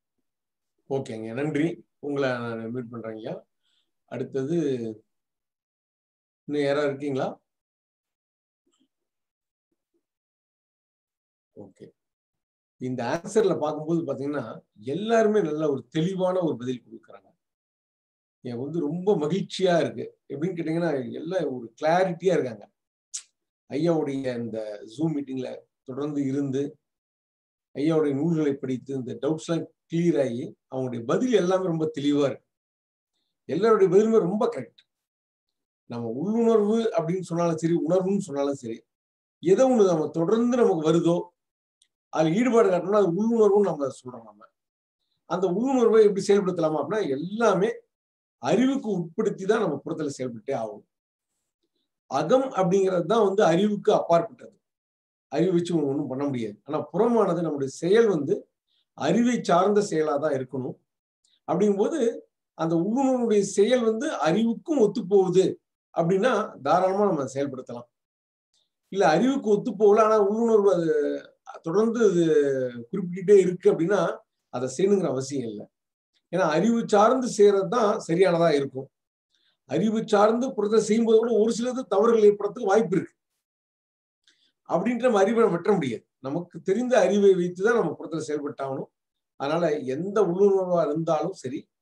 ஓகேங்க நன்றி உங்களை நான் மீட் பண்றேங்கய்யா அடுத்தது இன்னும் யாராவது இருக்கீங்களா ஓகே இந்த ஆன்சர்ல பார்க்கும்போது பாத்தீங்கன்னா எல்லாருமே நல்ல ஒரு தெளிவான ஒரு பதில் கொடுக்குறாங்க எனக்கு வந்து ரொம்ப மகிழ்ச்சியா இருக்கு எப்படின்னு கேட்டீங்கன்னா எல்லாம் ஒரு கிளாரிட்டியா இருக்காங்க ஐயாவுடைய இந்த ஜூம் மீட்டிங்ல தொடர்ந்து இருந்து ஐயாவுடைய நூல்களை படித்து இந்த டவுட்ஸ் எல்லாம் கிளியர் ஆகி அவங்களுடைய பதில் எல்லாமே ரொம்ப தெளிவா இருக்கு எல்லாருடைய பதிலுமே ரொம்ப கரெக்ட் நம்ம உள்ளுணர்வு அப்படின்னு சொன்னாலும் சரி உணர்வுன்னு சொன்னாலும் சரி எதோ ஒண்ணு நம்ம தொடர்ந்து நமக்கு வருதோ அதுல ஈடுபாடு காட்டணும்னா அது உள்ளுணர்வுன்னு நம்ம சொல்றோம் நம்ம அந்த உள்ளுணர்வை எப்படி செயல்படுத்தலாமா அப்படின்னா எல்லாமே அறிவுக்கு உட்படுத்தி தான் நம்ம புறத்துல செயல்பட்டே ஆகும் அகம் அப்படிங்கிறது தான் வந்து அறிவுக்கு அப்பாற்பட்டது அறிவு வச்சு ஒன்றும் பண்ண முடியாது ஆனா புறமானது நம்முடைய செயல் வந்து அறிவை சார்ந்த செயலா தான் இருக்கணும் அப்படிங்கும்போது அந்த உள்ளுணர்வுடைய செயல் வந்து அறிவுக்கும் ஒத்து போகுது அப்படின்னா தாராளமா நம்ம செயல்படுத்தலாம் இல்ல அறிவுக்கு ஒத்து போகல ஆனா உள்ளுணர்வு அது தொடர்ந்து அது குறிப்பிட்டுட்டே இருக்கு அப்படின்னா அதை செய்யணுங்கிற அவசியம் இல்லை ஏன்னா அறிவு சார்ந்து செய்யறது தான் சரியானதா இருக்கும் அறிவு சார்ந்து புறத்தை செய்யும்போது கூட ஒரு சிலது தவறுகள் ஏற்படுறதுக்கு வாய்ப்பு இருக்கு அப்படின்ற நம்ம அறிவை நம்ம வெட்ட முடியாது நமக்கு தெரிந்த அறிவை வைத்து தான் நம்ம புறத்துல செயல்பட்டாகணும் அதனால எந்த உள்ளுணர்வா இருந்தாலும் சரி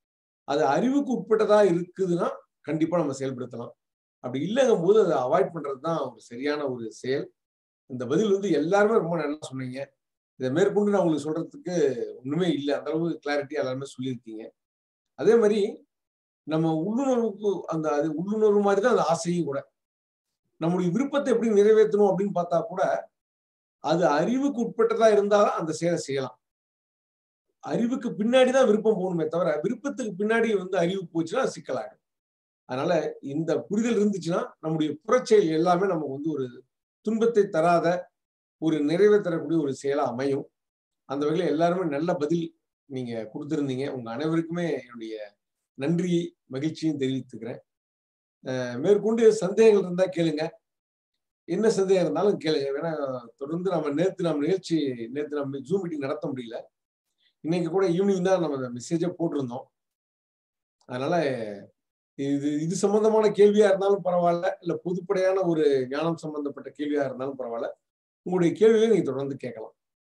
அது அறிவுக்கு உட்பட்டதா இருக்குதுன்னா கண்டிப்பா நம்ம செயல்படுத்தலாம் அப்படி இல்லைங்கும் போது அதை அவாய்ட் பண்றது தான் ஒரு சரியான ஒரு செயல் இந்த பதில் வந்து எல்லாருமே ரொம்ப நல்லா சொன்னீங்க இதை மேற்கொண்டு நான் உங்களுக்கு சொல்றதுக்கு ஒண்ணுமே இல்லை அந்த அளவு கிளாரிட்டி எல்லாருமே சொல்லியிருக்கீங்க அதே மாதிரி நம்ம உள்ளுணர்வுக்கு அந்த அது உள்ளுணர்வு மாதிரி தான் அந்த ஆசையும் கூட நம்முடைய விருப்பத்தை எப்படி நிறைவேற்றணும் அப்படின்னு பார்த்தா கூட அது அறிவுக்கு உட்பட்டதா இருந்தாலும் அந்த செயலை செய்யலாம் அறிவுக்கு பின்னாடி தான் விருப்பம் போகணுமே தவிர விருப்பத்துக்கு பின்னாடி வந்து அறிவு போச்சுன்னா அது சிக்கலாயிடும் அதனால இந்த புரிதல் இருந்துச்சுன்னா நம்முடைய புறச்செயல் எல்லாமே நமக்கு வந்து ஒரு துன்பத்தை தராத ஒரு நிறைவை தரக்கூடிய ஒரு செயலா அமையும் அந்த வகையில் எல்லாருமே நல்ல பதில் நீங்க கொடுத்திருந்தீங்க உங்க அனைவருக்குமே என்னுடைய நன்றியை மகிழ்ச்சியும் தெரிவித்துக்கிறேன் அஹ் மேற்கொண்டு சந்தேகங்கள் இருந்தா கேளுங்க என்ன சந்தேகம் இருந்தாலும் கேளுங்க ஏன்னா தொடர்ந்து நம்ம நேற்று நம்ம நிகழ்ச்சி நேற்று நம்ம ஜூம் மீட்டிங் நடத்த முடியல இன்னைக்கு கூட ஈவினிங் தான் நம்ம மெசேஜை போட்டிருந்தோம் அதனால இது இது சம்பந்தமான கேள்வியா இருந்தாலும் பரவாயில்ல இல்ல பொதுப்படையான ஒரு ஞானம் சம்பந்தப்பட்ட கேள்வியா இருந்தாலும் பரவாயில்ல உங்களுடைய கேள்வியை நீங்க தொடர்ந்து கேட்கலாம்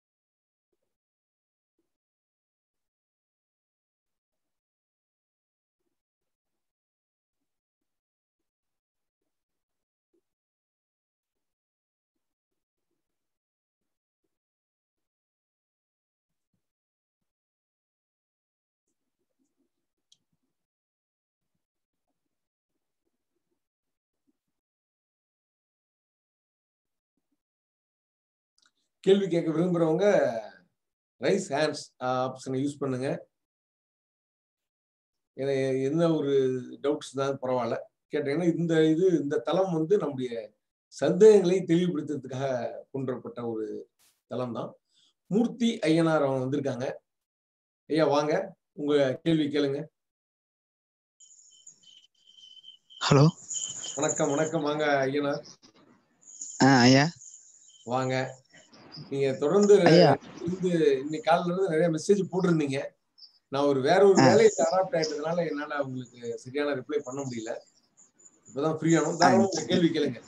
கேள்வி கேட்க விரும்புறவங்க ரைஸ் ஹேண்ட்ஸ் ஆப்ஷனை யூஸ் பண்ணுங்க ஏன்னா என்ன ஒரு டவுட்ஸ் தான் பரவாயில்ல கேட்டீங்கன்னா இந்த இது இந்த தளம் வந்து நம்முடைய சந்தேகங்களை தெளிவுபடுத்துறதுக்காக கொண்டுவரப்பட்ட ஒரு தளம் தான் மூர்த்தி ஐயனார் அவங்க வந்திருக்காங்க ஐயா வாங்க உங்க கேள்வி கேளுங்க ஹலோ வணக்கம் வணக்கம் வாங்க ஐயனார் ஆ ஐயா வாங்க நீங்க தொடர்ந்து ஐயா. இருந்து இன்னைக்கு காலையில இருந்து நிறைய மெசேஜ் போட்டிருந்தீங்க நான் ஒரு வேற ஒரு ஆ. வேலையை அடாப்ட் ஆயிட்டதுனால என்னால உங்களுக்கு சரியான ரிப்ளை பண்ண முடியல இப்பதான் ஃப்ரீ ஆனோம் தாராளமா உங்க கேள்வி கேளுங்க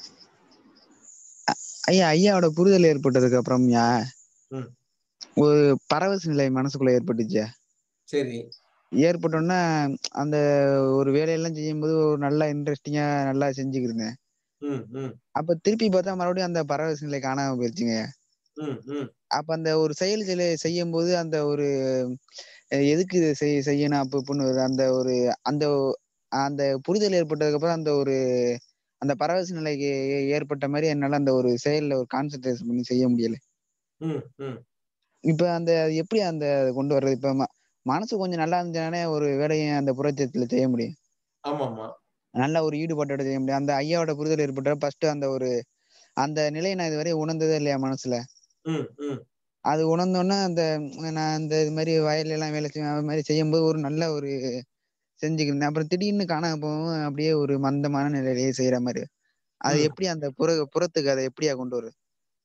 ஐயா ஐயாவோட புரிதல் ஏற்பட்டதுக்கு அப்புறம்யா ம். ஒரு பரவச நிலை மனசுக்குள்ள ஏற்பட்டுச்சு சரி ஏற்பட்டோன்னா அந்த ஒரு வேலையெல்லாம் செய்யும்போது ஒரு நல்லா இன்ட்ரெஸ்டிங்கா நல்லா செஞ்சுக்கிருந்தேன் ம் ம் அப்ப திருப்பி பார்த்தா மறுபடியும் அந்த பரவச நிலை காணாம போயிருச்சுங்க ம் ம் அப்ப அந்த ஒரு செயல் செயலை செய்யும் போது அந்த ஒரு அஹ், எதுக்கு இதை செய் செய்யணும் அப்ப இப்படின்னு ஒரு அந்த ஒரு அந்த அந்த புரிதல் ஏற்பட்டதுக்கு அப்புறம் அந்த ஒரு அந்த பரவச நிலைக்கு ஏ- ஏற்பட்ட மாதிரி என்னால அந்த ஒரு செயல்ல ஒரு கான்சென்ட்ரேஷன் பண்ணி செய்ய முடியல ம் ம் இப்ப அந்த அது எப்படி அந்த கொண்டு வர்றது இப்ப ம- மனசு கொஞ்சம் நல்லா இருந்துச்சுனாலே ஒரு வேலையை அந்த புறச்சத்துல செய்ய முடியும் ஆமா ஆமா நல்ல ஒரு ஈடுபாட்டோட செய்ய முடியும் அந்த ஐயாவோட புரிதல் ஏற்பட்ட ஃபர்ஸ்ட் அந்த ஒரு அந்த நிலையை நான் இதுவரை உணர்ந்ததே இல்லையா மனசுல ம் ம் அது உணர்ந்தோன்னே அந்த ம், நான் இந்த இது மாதிரி வயல்ல எல்லாம் வேலை செய்வேன் அது மாதிரி செய்யும்போது ஒரு நல்ல ஒரு செஞ்சுக்கிருந்தேன் அப்புறம் திடீர்னு காணாம போகவும் அப்படியே ஒரு மந்தமான நிலையிலேயே செய்யற மாதிரி அது ம். எப்படி அந்த புற புறத்துக்கு அதை எப்படியா கொண்டு வரும்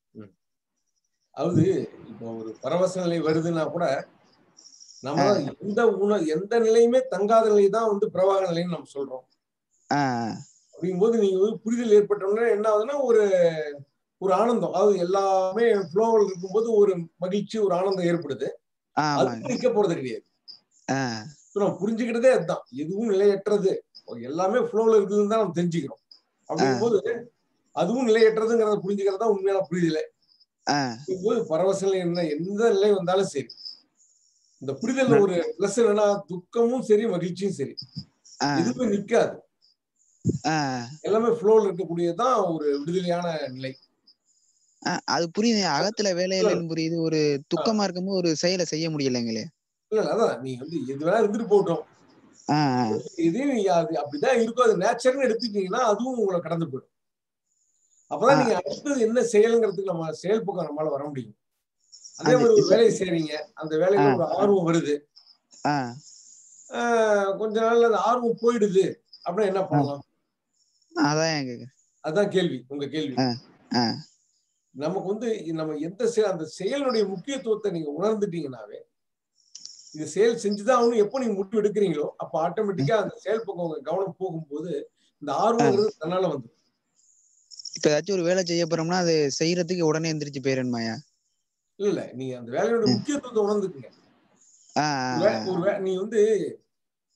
அதாவது இப்போ ஒரு பரவச நிலை வருதுன்னா கூட நம்ம எந்த உண எந்த நிலையுமே தங்காத நிலை தான் வந்து பிரவாக நிலைன்னு நம்ம சொல்றோம் ஆஹ் அப்படிங்கும்போது நீங்க வந்து புரிதல் ஏற்பட்டோம்னா என்ன ஆகுதுன்னா ஒரு ஒரு ஆனந்தம் அதாவது எல்லாமே ஃப்ளோவில் இருக்கும்போது ஒரு மகிழ்ச்சி ஒரு ஆனந்தம் ஏற்படுது ஆமாங்க அது நிக்க போறது கிடையாது ஆஹ் So நம்ம புரிஞ்சுக்கிட்டதே அதுதான் எதுவும் நிலையற்றது எல்லாமே ஃப்ளோவில் இருக்குதுன்னு தான் நம்ம தெரிஞ்சுக்கிறோம் அப்படிங்கும்போது அதுவும் நிலையற்றதுங்கிறத புரிஞ்சுக்கிறது தான் உண்மையான புரிதலை ஆஹ் அப்படிங்கும்போது பரவச நிலை என்ன எந்த நிலை வந்தாலும் சரி இந்த புரிதல்ல ஒரு பிளஸ் என்னன்னா துக்கமும் சரி மகிழ்ச்சியும் சரி ஆஹ் எதுவுமே நிக்காது ஆஹ் எல்லாமே ஃப்ளோவில் இருக்கக்கூடியதுதான் ஒரு விடுதலையான நிலை ஆஹ் அது புரியுது அகத்துல வேலை இல்லைன்னு புரியுது ஒரு துக்கமா இருக்கும்போது ஒரு செயலை செய்ய முடியலைங்களே இல்ல இல்ல அதான் நீ வந்து எது வேணா இருந்துட்டு போகட்டும் ஆஹ் இதையும் நீங்க அது அப்படிதான் இருக்கும் அது நேச்சர்னு எடுத்துக்கிட்டீங்கன்னா அதுவும் உங்களை கடந்து போயிடும் அப்பதான் நீங்க அடுத்தது என்ன செயலுங்கிறதுக்கு நம்ம செயல் பக்கம் நம்மளால வர முடியும் அதே அது மாதிரி ஒரு இப்ப- வேலையை செய்றீங்க அந்த வேலையில ஒரு ஆர்வம் வருது ஆஹ் ஆஹ் கொஞ்ச நாள்ல அந்த ஆர்வம் போயிடுது அப்படின்னா என்ன பண்ணலாம் அதான் என் கேக்குறேன் அதான் கேள்வி உங்க கேள்வி ஆஹ் ஆஹ் நமக்கு வந்து நம்ம எந்த செயல் அந்த செயலுடைய முக்கியத்துவத்தை நீங்க உணர்ந்துட்டீங்கன்னாவே இது செயல் செஞ்சுதான் ஆகணும் எப்போ நீங்க முடிவு எடுக்கிறீங்களோ அப்ப ஆட்டோமேட்டிக்கா அந்த செயல் பக்கம் உங்க கவனம் போகும்போது இந்த ஆர்வங்கிறது தன்னால வந்து இப்ப ஏதாச்சும் ஒரு வேலை செய்ய போறோம்னா அது செய்யறதுக்கு உடனே எந்திரிச்சு போயிடணுமாயா இல்ல இல்ல நீங்க அந்த வேலையோட முக்கியத்துவத்தை உணர்ந்துக்குங்க ஆஹ் ஒரு வே- ஒரு வே- நீ வந்து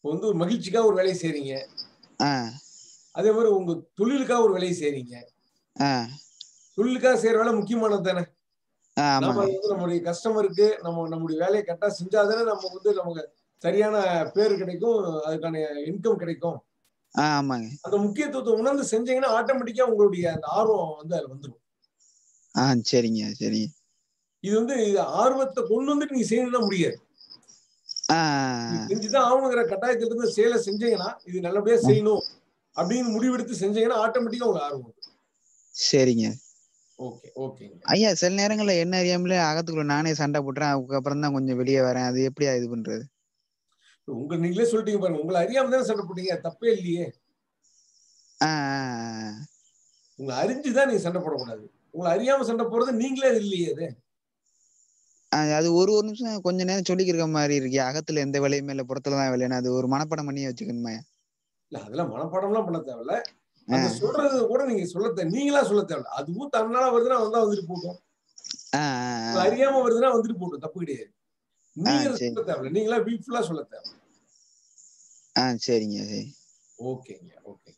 இப்போ வந்து ஒரு மகிழ்ச்சிக்காக ஒரு வேலையை செய்றீங்க ஆ அதே மாதிரி உங்க தொழிலுக்காக ஒரு வேலையை செய்றீங்க ஆ தொழிலுக்காக செய்யற வேலை முக்கியமானது தானே ஆ நம்ம ஆமாங்க வந்து நம்மளுடைய கஸ்டமருக்கு நம்ம நம்முடைய வேலையை கரெக்டா செஞ்சாதானே நம்ம வந்து நமக்கு சரியான பேர் கிடைக்கும் அதுக்கான இன்கம் கிடைக்கும் ஆ ஆமாங்க அந்த முக்கியத்துவத்தை உணர்ந்து செஞ்சீங்கன்னா ஆட்டோமேட்டிக்கா உங்களுடைய அந்த ஆர்வம் வந்து அதுல வந்துடும் ஆ சரிங்க சரிங்க இது வந்து இது ஆர்வத்தை கொண்டு வந்துட்டு நீங்க செய்யணும்னா முடியாது ஆ இது செஞ்சுதான் ஆகணுங்கிற கட்டாயத்துல இருந்து செயலை செஞ்சீங்கன்னா இது நல்லபடியா செய்யணும் அப்படின்னு முடிவெடுத்து செஞ்சீங்கன்னா ஆட்டோமேட்டிக்கா உங்களுக்கு ஆர்வம் வரும் சரிங்க ஓகே ஓகேங்க ஐயா சில நேரங்கள்ல என்ன அறியாமலே அகத்துக்குள்ள நானே சண்டை போட்டுறேன் அதுக்கப்புறம் தான் கொஞ்சம் வெளியே வரேன் அது எப்படியா இது பண்றது உங்க நீங்களே சொல்லிட்டீங்க பாருங்க உங்களை அறியாம தானே சண்டை போட்டீங்க தப்பே இல்லையே ஆ ஆ, ஆ. உங்களை அறிஞ்சுதான் நீங்க சண்டை போடக்கூடாது உங்களை அறியாம சண்டை போடுறது நீங்களே அது இல்லையே அது ஆ, அது ஒரு ஒரு நிமிஷம் கொஞ்ச நேரம் சொல்லிக்கிற மாதிரி இருக்கு அகத்துல எந்த வேலையுமே இல்ல புறத்துல தான் வேலைன்னு அது ஒரு மனப்பாடம் பண்ணி வச்சுக்கணுமே இல்ல அதெல்லாம் மனப்பாடம்லாம் பண்ண தேவையில்ல ஆ அந்த சொல்றது கூட நீங்க சொல்ல தேவை நீங்களா சொல்ல தேவையில்ல அதுவும் தன்னால வருதுன்னா வந்தா வந்துட்டு போட்டோம் ஆ ஆ, ஆ. உங்களை அறியாம வருதுன்னா வந்துட்டு போட்டோம் தப்பு கிடையாது நீங்க அதை சரி. சொல்ல தேவையில்ல நீங்களா வீட்ஃபுல்லா சொல்ல தேவை ஆ சரிங்க சரி ஓகேங்க ஓகேங்க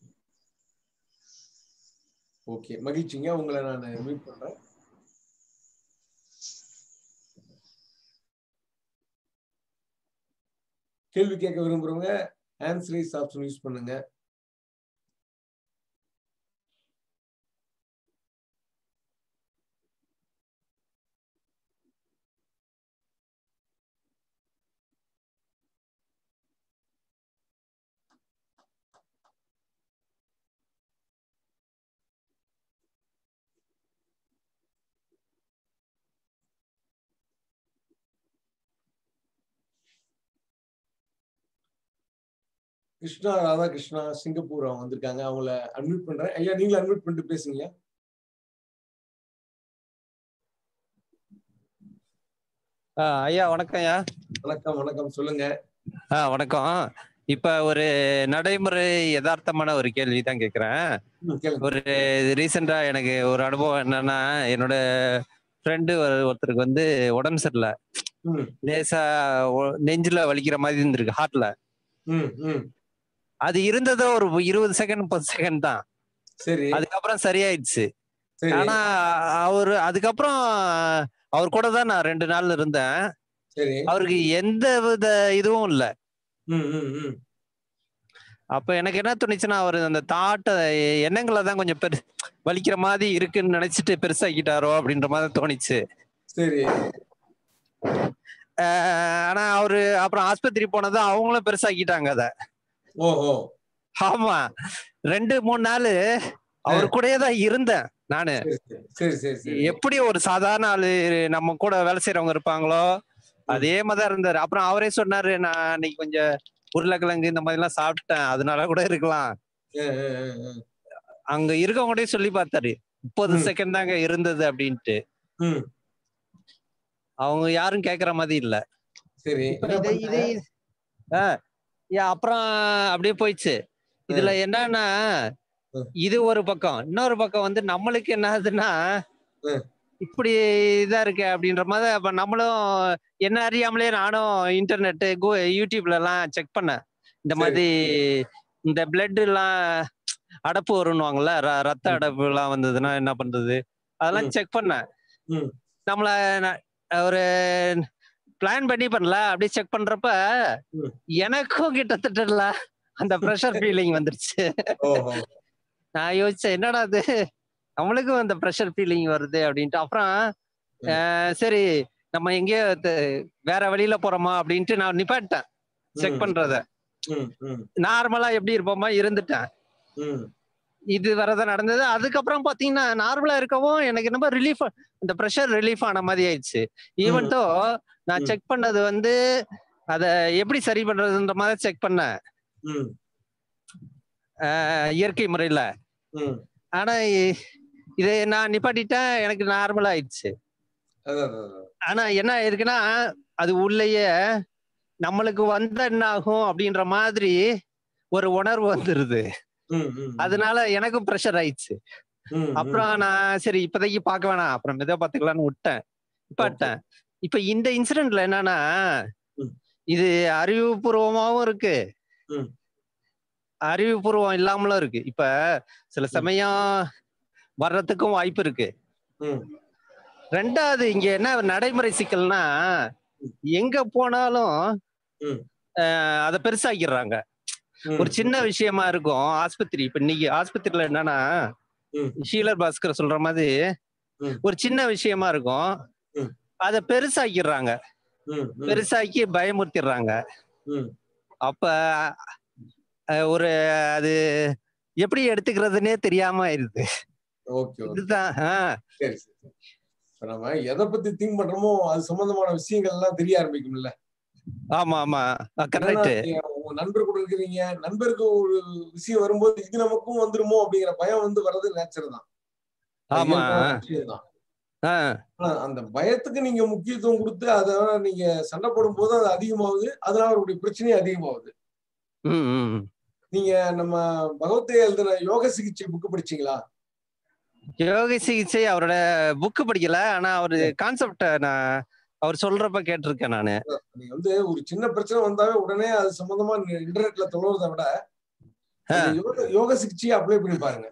ஓகே மகிழ்ச்சிங்க உங்களை நான் மீட் பண்றேன் கேள்வி கேட்க விரும்புறவங்க ஆன்சரைஸ் ஆப்ஷன் யூஸ் பண்ணுங்க கிருஷ்ணா ராதாகிருஷ்ணா சிங்கப்பூர் அவங்க வந்திருக்காங்க அவங்கள அன்மியூட் பண்றேன் ஐயா நீங்களும் அன்மியூட் பண்ணிட்டு பேசுங்க ஆ, ஐயா வணக்கம் ஐயா வணக்கம் வணக்கம் சொல்லுங்க ஆ வணக்கம் இப்ப ஒரு நடைமுறை யதார்த்தமான ஒரு கேள்வி தான் கேட்குறேன் ம், கேளுங்க ஒரு ரீசெண்டா எனக்கு ஒரு அனுபவம் என்னன்னா என்னோட ஃப்ரெண்டு ஒருத்தருக்கு வந்து உடம்பு சரியில்லை ம் லேசா ஒ- நெஞ்சில வலிக்கிற மாதிரி இருந்திருக்கு ஹார்ட்ல ம் ம் அது இருந்ததோ ஒரு இருபது செகண்ட் முப்பது செகண்ட் தான் சரி அதுக்கப்புறம் சரியாயிடுச்சு சரி ஆனா அவரு அதுக்கப்புறம் அவர் கூட தான் நான் ரெண்டு நாள் இருந்தேன் சரி அவருக்கு எந்த வித இதுவும் இல்லை ம் ம் ம் அப்ப எனக்கு என்ன தோணுச்சுன்னா அவர் அந்த தாட்ட எண்ணங்களை தான் கொஞ்சம் பெரு வலிக்கிற மாதிரி இருக்குன்னு நினைச்சிட்டு பெருசாக்கிட்டாரோ அப்படின்ற மாதிரி தோணுச்சு சரி ஆஹ் ஆனா அவரு அப்புறம் ஆஸ்பத்திரி போனதும் அவங்களும் பெருசாக்கிட்டாங்க அத ஓஹோ ஆமா ரெண்டு மூணு நாள் அவர் கூடயே தான் இருந்தேன் நானு சரி சரி சரி சரி எப்படி ஒரு சாதாரண ஆளு நம்ம கூட வேலை செய்யறவங்க இருப்பாங்களோ அதே மாதிரிதான் இருந்தாரு அப்புறம் அவரே சொன்னாரு நான் இன்னைக்கு கொஞ்சம் உருளைக்கிழங்கு இந்த மாதிரி எல்லாம் சாப்பிட்டேன் அதனால கூட இருக்கலாம் ஆ, ஆ, ஆ, ஆ. அங்க இருக்கவங்கள்டே சொல்லி பார்த்தாரு முப்பது ம். செகண்ட் தாங்க இருந்தது அப்படின்ட்டு ம் அவங்க யாரும் கேக்குற மாதிரி இல்ல சரி இப்ப என்ன இதை இதை பண்ணாங்க? ஆ, ஏ, அப்புறம் அப்படியே போயிடுச்சு இதுல என்னன்னா ம். இது ஒரு பக்கம் இன்னொரு பக்கம் வந்து நம்மளுக்கு என்ன ஆகுதுன்னா ம். இப்படி இதா இருக்கு அப்படின்ற மாதிரி அப்ப நம்மளும் என்ன அறியாமலே நானும் இன்டர்நெட்டு கூ யூடியூப்ல எல்லாம் செக் பண்ணேன் இந்த சரி. மாதிரி இந்த பிளட் எல்லாம் அடப்பு வரும்னுவாங்கல்ல ர- ரத்த ம். அடப்பு எல்லாம் வந்ததுன்னா என்ன பண்றது அதெல்லாம் ம். செக் பண்ணேன் ம். நம்மள ந- ஒரு பிளான் பண்ணி பண்ணல அப்படியே செக் பண்றப்ப ம். எனக்கும் கிட்டத்தட்ட இல்ல அந்த ப்ரெஷர் ஃபீலிங் வந்துருச்சு ஓஹோ நான் யோசிச்சேன் என்னடா அது நம்மளுக்கும் அந்த ப்ரெஷர் ஃபீலிங் வருது அப்படின்ட்டு அப்புறம் ம். அஹ், சரி நம்ம எங்கேயோ த- வேற வழியில போறோமா அப்படின்ட்டு நான் நிப்பாட்டேன் செக் ம். பண்றத ம் ம் நார்மலா எப்படி இருப்போமா இருந்துட்டேன் ம் இது வரதான் நடந்தது அதுக்கப்புறம் பாத்தீங்கன்னா நார்மலா இருக்கவும் எனக்கு என்னமோ ரிலீஃப் இந்த ப்ரெஷர் ரிலீஃப் ஆன மாதிரி ஆயிடுச்சு ஈவன் தோ நான் ம். செக் பண்ணது வந்து அத எப்படி சரி பண்றதுன்ற மாதிரி செக் பண்ணேன் ம் அஹ், இயற்கை முறையில ம் ஆனா இ- இதை நான் நிப்பாட்டிட்டேன் எனக்கு நார்மல் ஆயிடுச்சு அதான் அதான், அதான். ஆனா என்ன இருக்குன்னா அது உள்ளேயே நம்மளுக்கு வந்தா என்ன ஆகும் அப்படின்ற மாதிரி ஒரு உணர்வு வந்துருது ம் ம் அதனால எனக்கும் ப்ரெஷர் ஆயிடுச்சு ம், ம். அப்புறம் நான் சரி இப்போதைக்கு பார்க்க வேணாம் அப்புறம் மெதுவா பாத்துக்கலாம்னு விட்டேன் நிப்பாட்டேன் இப்ப இந்த இன்சிடென்ட்ல என்னன்னா ம். இது அறிவுபூர்வமாவும் இருக்கு ம். அறிவுபூர்வம் இல்லாமலும் இருக்கு இப்ப சில சமயம் வர்றதுக்கும் வாய்ப்பு இருக்கு ம். ரெண்டாவது இங்க என்ன நடைமுறை சிக்கல்னா எங்க போனாலும் ம். அஹ், அதை பெருசாக்கிடுறாங்க ஒரு சின்ன விஷயமா இருக்கும் ஆஸ்பத்திரி இப்ப இன்னைக்கு ஆஸ்பத்திரியில என்னன்னா ம். ஷீலர் பாஸ்கர் சொல்ற மாதிரி ம். ஒரு சின்ன விஷயமா இருக்கும் ம். அதை பெருசாக்கிடுறாங்க ம், ம், பெருசாக்கி பயமுறுத்திடுறாங்க ம். அப்ப அஹ், ஒரு அது எப்படி எடுத்துக்கிறதுனே தெரியாம ஆயிருது ஓகே ஓகே இதுதான் ஆஹ் சரி சரி சரி. இப்ப நம்ம எதை பத்தி திங்க் பண்றோமோ அது சம்பந்தமான விஷயங்கள் எல்லாம் தெரிய ஆரம்பிக்கும்ல ஆமா ஆமா என்னன்னா, கரெக்ட் நீங்க உங்க நண்பர் கூட இருக்கிறீங்க நண்பருக்கு ஒரு விஷயம் வரும்போது இது நமக்கும் வந்துருமோ அப்படிங்கிற பயம் வந்து வர்றது நேச்சர் தான் அது ஆமா இயல்பான விஷயம்தான். ஆஹ் ஆனா அந்த பயத்துக்கு நீங்க முக்கியத்துவம் கொடுத்து அதனால நீங்க சண்டை போடும்போது அது அதிகமாகுது அதனால அவருடைய பிரச்சனையும் அதிகமாகுது ம் ம் நீங்க நம்ம பகவத்தை எழுதின யோக சிகிச்சை புக்கு படிச்சீங்களா யோக சிகிச்சை அவரோட புக்கு படிக்கல ஆனா அவரு கான்செப்ட நான் அவர் சொல்றப்ப கேட்டிருக்கேன் நானு நீங்க வந்து ஒரு சின்ன பிரச்சனை வந்தாவே உடனே அது சம்பந்தமா இன்டர்நெட்ல தொழுறதை விட அந்த யோக யோக சிகிச்சையை அப்ளை பண்ணி பாருங்க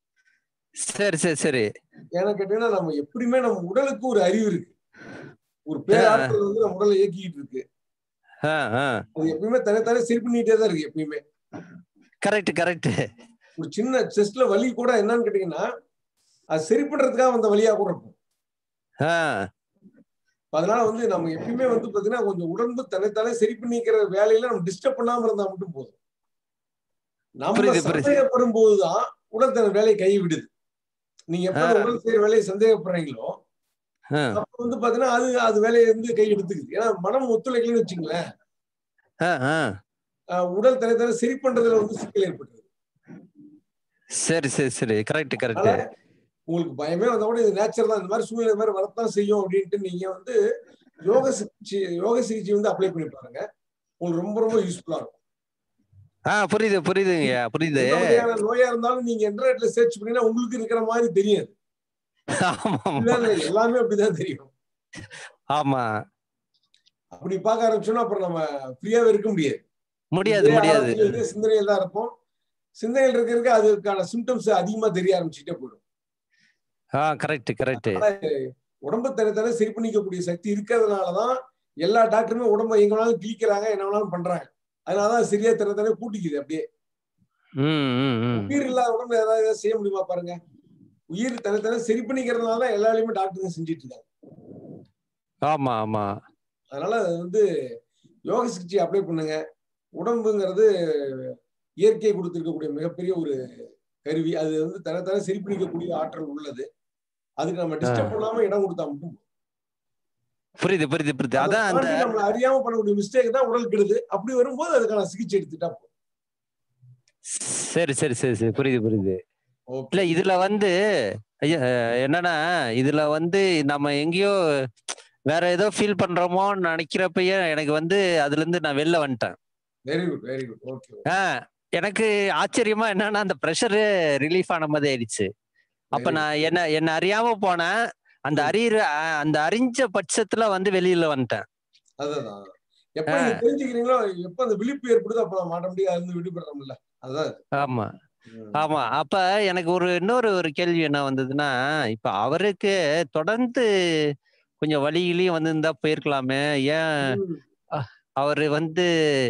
சரி சரி சரி ஏன்னு கேட்டீங்கன்னா நம்ம எப்படியுமே நம்ம உடலுக்கு ஒரு அறிவு இருக்கு ஒரு பேராற்றல் வந்து நம்ம உடலை இயக்கிட்டு இருக்கு ஆஹ் ஆஹ் அது எப்பயுமே தனித்தானே சரி பண்ணிட்டே தான் இருக்கு எப்பயுமே கரெக்ட் கரெக்ட் ஒரு சின்ன செஸ்ட்ல வலி கூட என்னன்னு கேட்டீங்கன்னா அது சரி பண்றதுக்காக வந்த வழியா கூட இருக்கும் ஆஹ் அதனால வந்து நம்ம எப்பயுமே வந்து பாத்தீங்கன்னா கொஞ்சம் உடம்பு தன்னைத்தானே சரி பண்ணிக்கிற வேலையில நம்ம டிஸ்டர்ப் பண்ணாம இருந்தா மட்டும் போதும் நம்ம புரியுது, புரியுது. சந்தேகப்படும் போதுதான் உடல் தன் வேலையை கை விடுது நீங்க எப்ப அந்த ஆ. உடல் செய்யற வேலையை சந்தேகப்படுறீங்களோ ஆஹ் அப்ப வந்து பாத்தீங்கன்னா அது அது வேலையை வந்து கை எடுத்துக்குது ஏன்னா மனம் ஒத்துழைக்கலன்னு வச்சுங்களேன் ஆஹ் ஆஹ் ஆஹ் உடல் தனித்தானே சரி பண்றதுல வந்து சிக்கல் ஏற்பட்டுருது சரி சரி சரி கரெக்ட் கரெக்ட் அதனால உங்களுக்கு பயமே வந்தா கூட இது நேச்சர் தான் இந்த மாதிரி சூழ்நிலை இந்த மாதிரி வரத்தான் செய்யும் அப்படின்ட்டு நீங்க வந்து யோக சிகிச்சை யோக சிகிச்சை வந்து அப்ளை பண்ணி பாருங்க உங்களுக்கு ரொம்ப ரொம்ப யூஸ்ஃபுல்லா இருக்கும் ஆஹ் புரியுது புரியுதுங்க புரியுது எந்த வகையான நோயா இருந்தாலும் நீங்க இன்டர்நெட்ல சர்ச் பண்ணீங்கன்னா உங்களுக்கு இருக்கிற மாதிரி தெரியாது ஆமா ஆமா இல்ல, இல்ல, எல்லாமே அப்படிதான் தெரியும் ஆமா அப்படி பார்க்க ஆரம்பிச்சோம்னா அப்புறம் நம்ம ஃப்ரீயாவே இருக்க முடியாது முடியாது இதே முடியாது ஆராய்ச்சியில இதே சிந்தனையில் தான் இருப்போம் சிந்தனையில் இருக்க இருக்க அதுக்கான சிம்டம்ஸ் அதிகமா தெரிய ஆரம்பிச்சுட்டே போயிடும் ஆஹ் கரெக்ட் கரெக்ட் ஆனா, உடம்பு தனித்தானே சரி பண்ணிக்கக்கூடிய சக்தி இருக்கிறதுனாலதான் எல்லா டாக்டருமே உடம்ப எங்க வேணாலும் கிழிக்கிறாங்க என்ன வேணாலும் பண்றாங்க அதனாலதான் சரியா தனித்தானே கூட்டிக்குது அப்படியே ம் ம் ம் உயிர் இல்லாத உடம்புல ஏதாவது ஏதாவது செய்ய முடியுமா பாருங்க உயிர் தனித்தானே சரி பண்ணிக்கிறதுனால தான் எல்லா வேலையுமே டாக்டருங்க செஞ்சுட்டு இருக்காங்க ஆமா ஆமா அதனால அது வந்து யோக சிகிச்சை அப்ளை பண்ணுங்க உடம்புங்கிறது இயற்கை கொடுத்திருக்கக்கூடிய மிகப்பெரிய ஒரு கருவி அது வந்து தனித்தானே சரி பண்ணிக்கக்கூடிய ஆற்றல் உள்ளது அதுக்கு நம்ம டிஸ்டர்ப் பண்ணாம இடம் கொடுத்தா மட்டும் போதும். புரியுது புரியுது புரியுது அதை அதான் அந்த தாண்டி நம்மள அறியாம பண்ணக்கூடிய மிஸ்டேக் தான் உடல் கெடுது அப்படி வரும்போது அதுக்கான சிகிச்சை எடுத்துட்டா போதும். சரி சரி சரி சரி புரியுது புரியுது ஓகே இல்ல இதுல வந்து ஐயா அஹ், என்னன்னா இதுல வந்து நம்ம எங்கேயோ வேற ஏதோ ஃபீல் பண்றோமோன்னு நினைக்கிறப்பயே எனக்கு வந்து அதுல இருந்து நான் வெளில வந்துட்டேன் very good very good okay ஆஹ் எனக்கு ஆச்சரியமா என்னன்னா அந்த ப்ரெஷரு ரிலீஃப் ஆன மாதிரி ஆயிடுச்சு அப்ப Very நான் என்ன என்ன அறியாம போனேன் அந்த அறியிற அஹ், அந்த அறிஞ்ச பட்சத்துல வந்து வெளியில வந்துட்டேன் அதுதான் எப்ப நீங்க தெரிஞ்சுக்கிறீங்களோ எப்ப அந்த விழிப்பு ஏற்படுதோ அப்ப நம்ம ஆட்டோமேட்டிக்கா இருந்து விடுபடுறோம்ல அதுதான் இது. ஆமா ம். ஆமா அப்ப எனக்கு ஒரு இன்னொரு ஒரு கேள்வி என்ன வந்ததுன்னா இப்ப அவருக்கு தொடர்ந்து கொஞ்சம் வழியிலயும் வந்திருந்தா போயிருக்கலாமே ஏன் ம். அவரு வந்து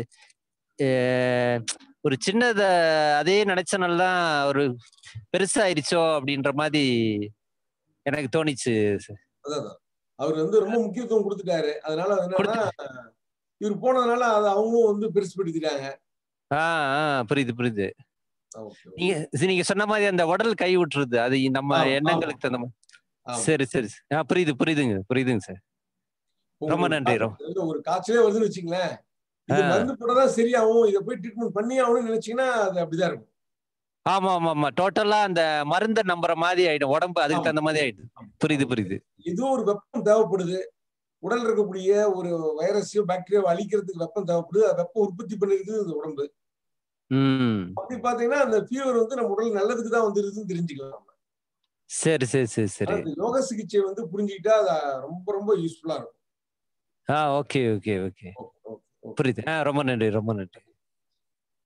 அஹ், ஒரு சின்னத அதே நினைச்சனாலதான் ஒரு பெருசாயிருச்சோ அப்படின்ற மாதிரி எனக்கு தோணிச்சு அதான் அவர் வந்து ரொம்ப முக்கியத்துவம் கொடுத்துட்டாரு அதனால அது என்னன்னா இவர் போனதுனால அதை அவங்களும் வந்து பெருசுபடுத்திட்டாங்க ஆஹ் ஆஹ் புரியுது புரியுது ஓகே நீங்க சரி, நீங்க சொன்ன மாதிரி அந்த உடல் கை விட்டுருது அது நம்ம ஆமா, எண்ணங்களுக்கு தகுந்த மாதிரி ஆமா. சரி சரி சரி. ஆ புரியுது புரியுதுங்க புரியுதுங்க சார் ரொம்ப ஒரு நன்றி, கா- ரொம்ப. இல்ல, ஒரு காய்ச்சலே வருதுன்னு வச்சுங்களேன் இது ஆ. மருந்து போட்டதான் சரியாகும் இதை போய் ட்ரீட்மெண்ட் பண்ணி ஆகணும்னு நினைச்சீங்கன்னா அது அப்படிதான் இருக்கும் ஆமா ஆமா ஆமா டோட்டலா அந்த மருந்த நம்புற மாதிரி ஆயிடும் உடம்பு அதுக்கு ஆமா. தகுந்த மாதிரி ஆயிடும் புரியுது புரியுது ஏதோ ஒரு வெப்பம் தேவைப்படுது உடல்ல இருக்கக்கூடிய ஒரு வைரஸையோ பாக்டீரியாவோ அழிக்கிறதுக்கு வெப்பம் தேவைப்படுது அது வெப்பம் உற்பத்தி பண்ணிருக்குது இந்த உடம்பு ம் அப்படி பாத்தீங்கன்னா அந்த ஃபீவர் வந்து நம்ம உடல் நல்லதுக்கு தான் வந்துருதுன்னு தெரிஞ்சுக்கலாம் நம்ம. சரி சரி சரி சரி ஆனா, இந்த யோக சிகிச்சை வந்து புரிஞ்சுக்கிட்டா அது ரொம்ப ரொம்ப யூஸ்ஃபுல்லா இருக்கும் ஆ okay okay okay okay, okay, okay. புரியுது ஆ ரொம்ப நன்றி ரொம்ப நன்றி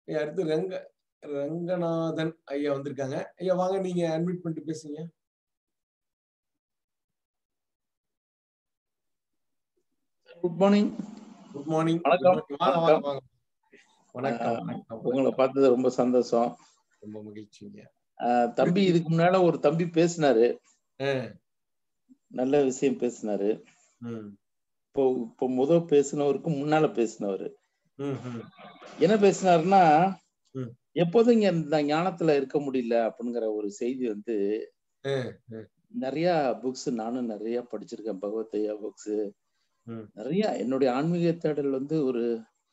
ஐயா, அடுத்து ரங்க ரங்கநாதன் ஐயா வந்திருக்காங்க ஐயா வாங்க நீங்க அட்மிட் பண்ணிட்டு பேசுங்க குட் மார்னிங் குட் மார்னிங் வணக்கம் வாங்க வாங்க வணக்கம் வாங்க வணக்கம் ஆஹ் வணக்கம் உங்களை வணக்கம் பார்த்தது ரொம்ப சந்தோஷம் ரொம்ப மகிழ்ச்சிங்க ஆஹ் தம்பி இதுக்கு முன்னால ஒரு தம்பி பேசினாரு ஆஹ் நல்ல விஷயம் பேசினாரு ம் இப்போ இப்போ முத பேசினவருக்கு முன்னால பேசினவர் ம் ம் என்ன பேசினாருன்னா ம் எப்போதும் இங்க இந்த ஞானத்துல இருக்க முடியல அப்படிங்கிற ஒரு செய்தி வந்து ஆஹ் ஆஹ் நிறைய புக்ஸ் நானும் நிறைய படிச்சிருக்கேன் பகவத்தையா புக்ஸ் ம் நிறைய என்னுடைய ஆன்மீக தேடல் வந்து ஒரு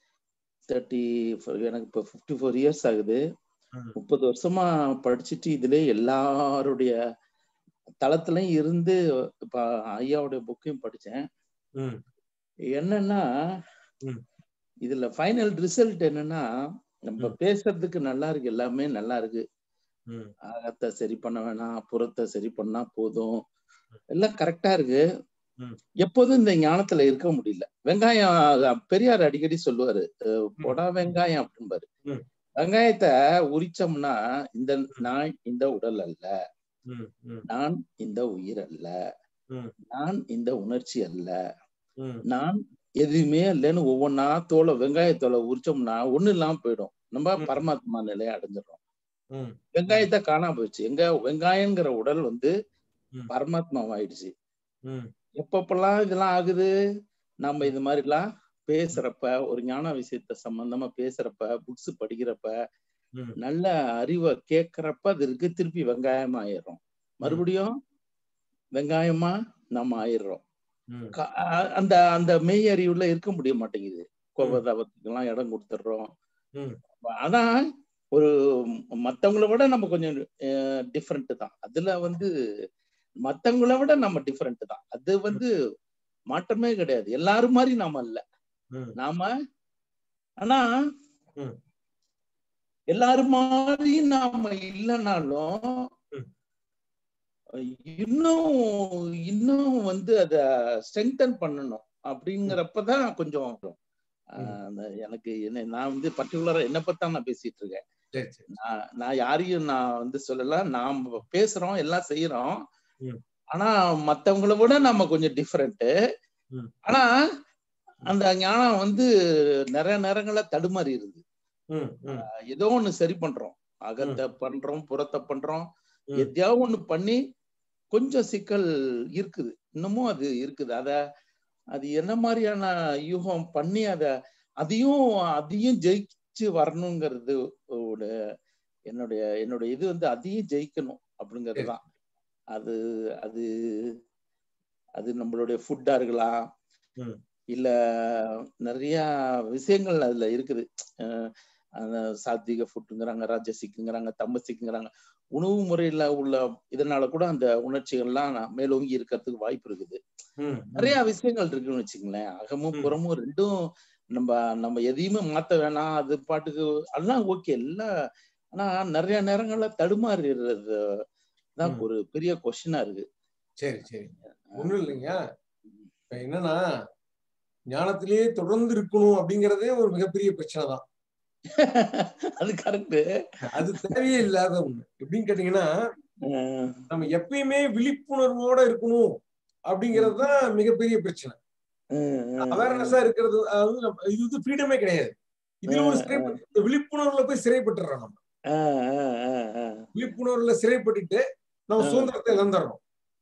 தேர்ட்டி எனக்கு இப்போ ஃபிஃப்டி ஃபோர் இயர்ஸ் ஆகுது ம் முப்பது வருஷமா படிச்சுட்டு இதுல எல்லாருடைய தளத்துலயும் இருந்து இப்ப ஐயாவுடைய புக்கையும் படிச்சேன் ம் என்னன்னா ம் இதுல ஃபைனல் ரிசல்ட் என்னன்னா நம்ம ம் பேசுறதுக்கு நல்லா இருக்கு எல்லாமே நல்லா இருக்கு ம் அகத்தை சரி பண்ண வேணாம் புறத்தை சரி பண்ணா போதும் எல்லாம் கரெக்டா இருக்கு ம் எப்போதும் இந்த ஞானத்துல இருக்க முடியல வெங்காயம் அஹ், பெரியார் அடிக்கடி சொல்லுவாரு அஹ், ம் பொடா வெங்காயம் அப்படிம்பாரு ம் வெங்காயத்தை உரிச்சோம்னா இந்த நான் இந்த உடல் அல்ல ம் ம் நான் இந்த உயிர் அல்ல ம் நான் இந்த உணர்ச்சி அல்ல ம் நான் எதுவுமே இல்லைன்னு ஒவ்வொன்றா தோலை வெங்காயத்தோலை உரிச்சோம்னா ஒண்ணு இல்லாம போயிடும் நம்ம ம் பரமாத்மா நிலையை அடைஞ்சிடறோம் ம் வெங்காயத்தை காணாம போயிடுச்சு எங்க வெங்காயங்கிற உடல் வந்து ம் பரமாத்மாவாயிடுச்சு ம் எப்பப்பெல்லாம் இதெல்லாம் ஆகுது நம்ம இது மாதிரிலாம் பேசுறப்ப ஒரு ஞான விஷயத்த சம்பந்தமா பேசுறப்ப புக்ஸ் படிக்கிறப்ப ம் நல்ல அறிவை கேட்கறப்ப அது இருக்கு திருப்பி வெங்காயமா ஆயிடுறோம் ம் மறுபடியும் வெங்காயமா நம்ம ஆயிடுறோம் ம் க- அ- அந்த அந்த மெய் அறிவுல இருக்க முடிய மாட்டேங்குது ம் கோபதாபத்துக்கெல்லாம் இடம் கொடுத்துடுறோம் ம் அதான் ஒரு மத்தவங்கள விட நம்ம கொஞ்சம் டிஃப்ரெண்ட் தான் அதுல வந்து மத்தவங்கள விட நம்ம டிஃப்ரெண்ட் தான் அது ம் வந்து மாற்றமே கிடையாது எல்லாரும் மாதிரி நாம இல்ல ம் நாம ஆனா ம் எல்லாரும் மாதிரி நாம இல்லைனாலும் ம் இன்னும் இன்னும் வந்து அத ஸ்ட்ரெங்தன் பண்ணணும் ம் அப்படிங்கிறப்பதான் கொஞ்சம் வரும். ம் ஆஹ் அந்த எனக்கு என்ன நான் வந்து பர்டிகுலரா என்ன பத்தி தான் நான் பேசிட்டு இருக்கேன் சரி சரி நான் நான் யாரையும் நான் வந்து சொல்லல நாம் பேசுறோம் எல்லாம் செய்யறோம் ம் ஆனா மத்தவங்கள விட நம்ம கொஞ்சம் டிஃப்ரெண்ட் ம் ஆனா ம் அந்த ஞானம் வந்து நிறைய நேரங்கள்ல தடுமாறி இருக்கு ம் ம் ஆஹ் ஏதோ ஒண்ணு சரி பண்றோம் ம் அகத்தை பண்றோம் புறத்தை பண்றோம் ம் எதையாவது ஒண்ணு பண்ணி கொஞ்சம் சிக்கல் இருக்குது இன்னமும் அது இருக்குது அத அது என்ன மாதிரியான யூகம் பண்ணி அத அதையும் அதையும் ஜெயிச்சு வரணுங்கிறது ஒரு என்னுடைய என்னுடைய இது வந்து அதையும் ஜெயிக்கணும் அப்படிங்கிறது சரி தான் அது அது அது நம்மளுடைய ஃபுட்டா இருக்கலாம் ம் இல்ல நிறைய விஷயங்கள் அதுல இருக்குது அஹ் அந்த சாத்விக ஃபுட்டுங்கிறாங்க ராஜசிக்குங்கிறாங்க தமசிக்குங்கிறாங்க உணவு முறையில உள்ள இதனால கூட அந்த உணர்ச்சிகள்லாம் மேலோங்கி இருக்கிறதுக்கு வாய்ப்பு இருக்குது ம் நிறைய ம் விஷயங்கள் இருக்குன்னு வச்சுங்களேன் அகமும் ம் புறமும் ரெண்டும் நம்ம நம்ம எதையுமே மாத்த வேணாம் அது பாட்டுக்கு எல்லாம் ஓகே எல்லாம் ஆனா நிறைய நேரங்கள்ல தடுமாறிடுறது தான் ம் ஒரு பெரிய கொஸ்டினா இருக்கு சரி சரி ஒண்ணும் இல்லைங்க இப்ப என்னன்னா ஞானத்திலேயே தொடர்ந்து இருக்கணும் அப்படிங்கறதே ஒரு மிகப்பெரிய பிரச்சனை தான் அது கரெக்ட் அது தேவையே இல்லாத ஒண்ணு எப்படின்னு கேட்டீங்கன்னா நம்ம எப்பயுமே விழிப்புணர்வோட இருக்கணும் அப்படிங்கிறது தான் மிகப்பெரிய பிரச்சனை அவேர்னஸா இருக்கிறது அதாவது நம்ம- இது வந்து ஃப்ரீடமே கிடையாது இதுல ஒரு சிறைப்பட்டு இந்த விழிப்புணர்வுல போய் சிறைப்பட்டுறோம் நம்ம விழிப்புணர்வுல சிறைப்பட்டுட்டு நம்ம ஆ. சுதந்திரத்தை இழந்துடுறோம்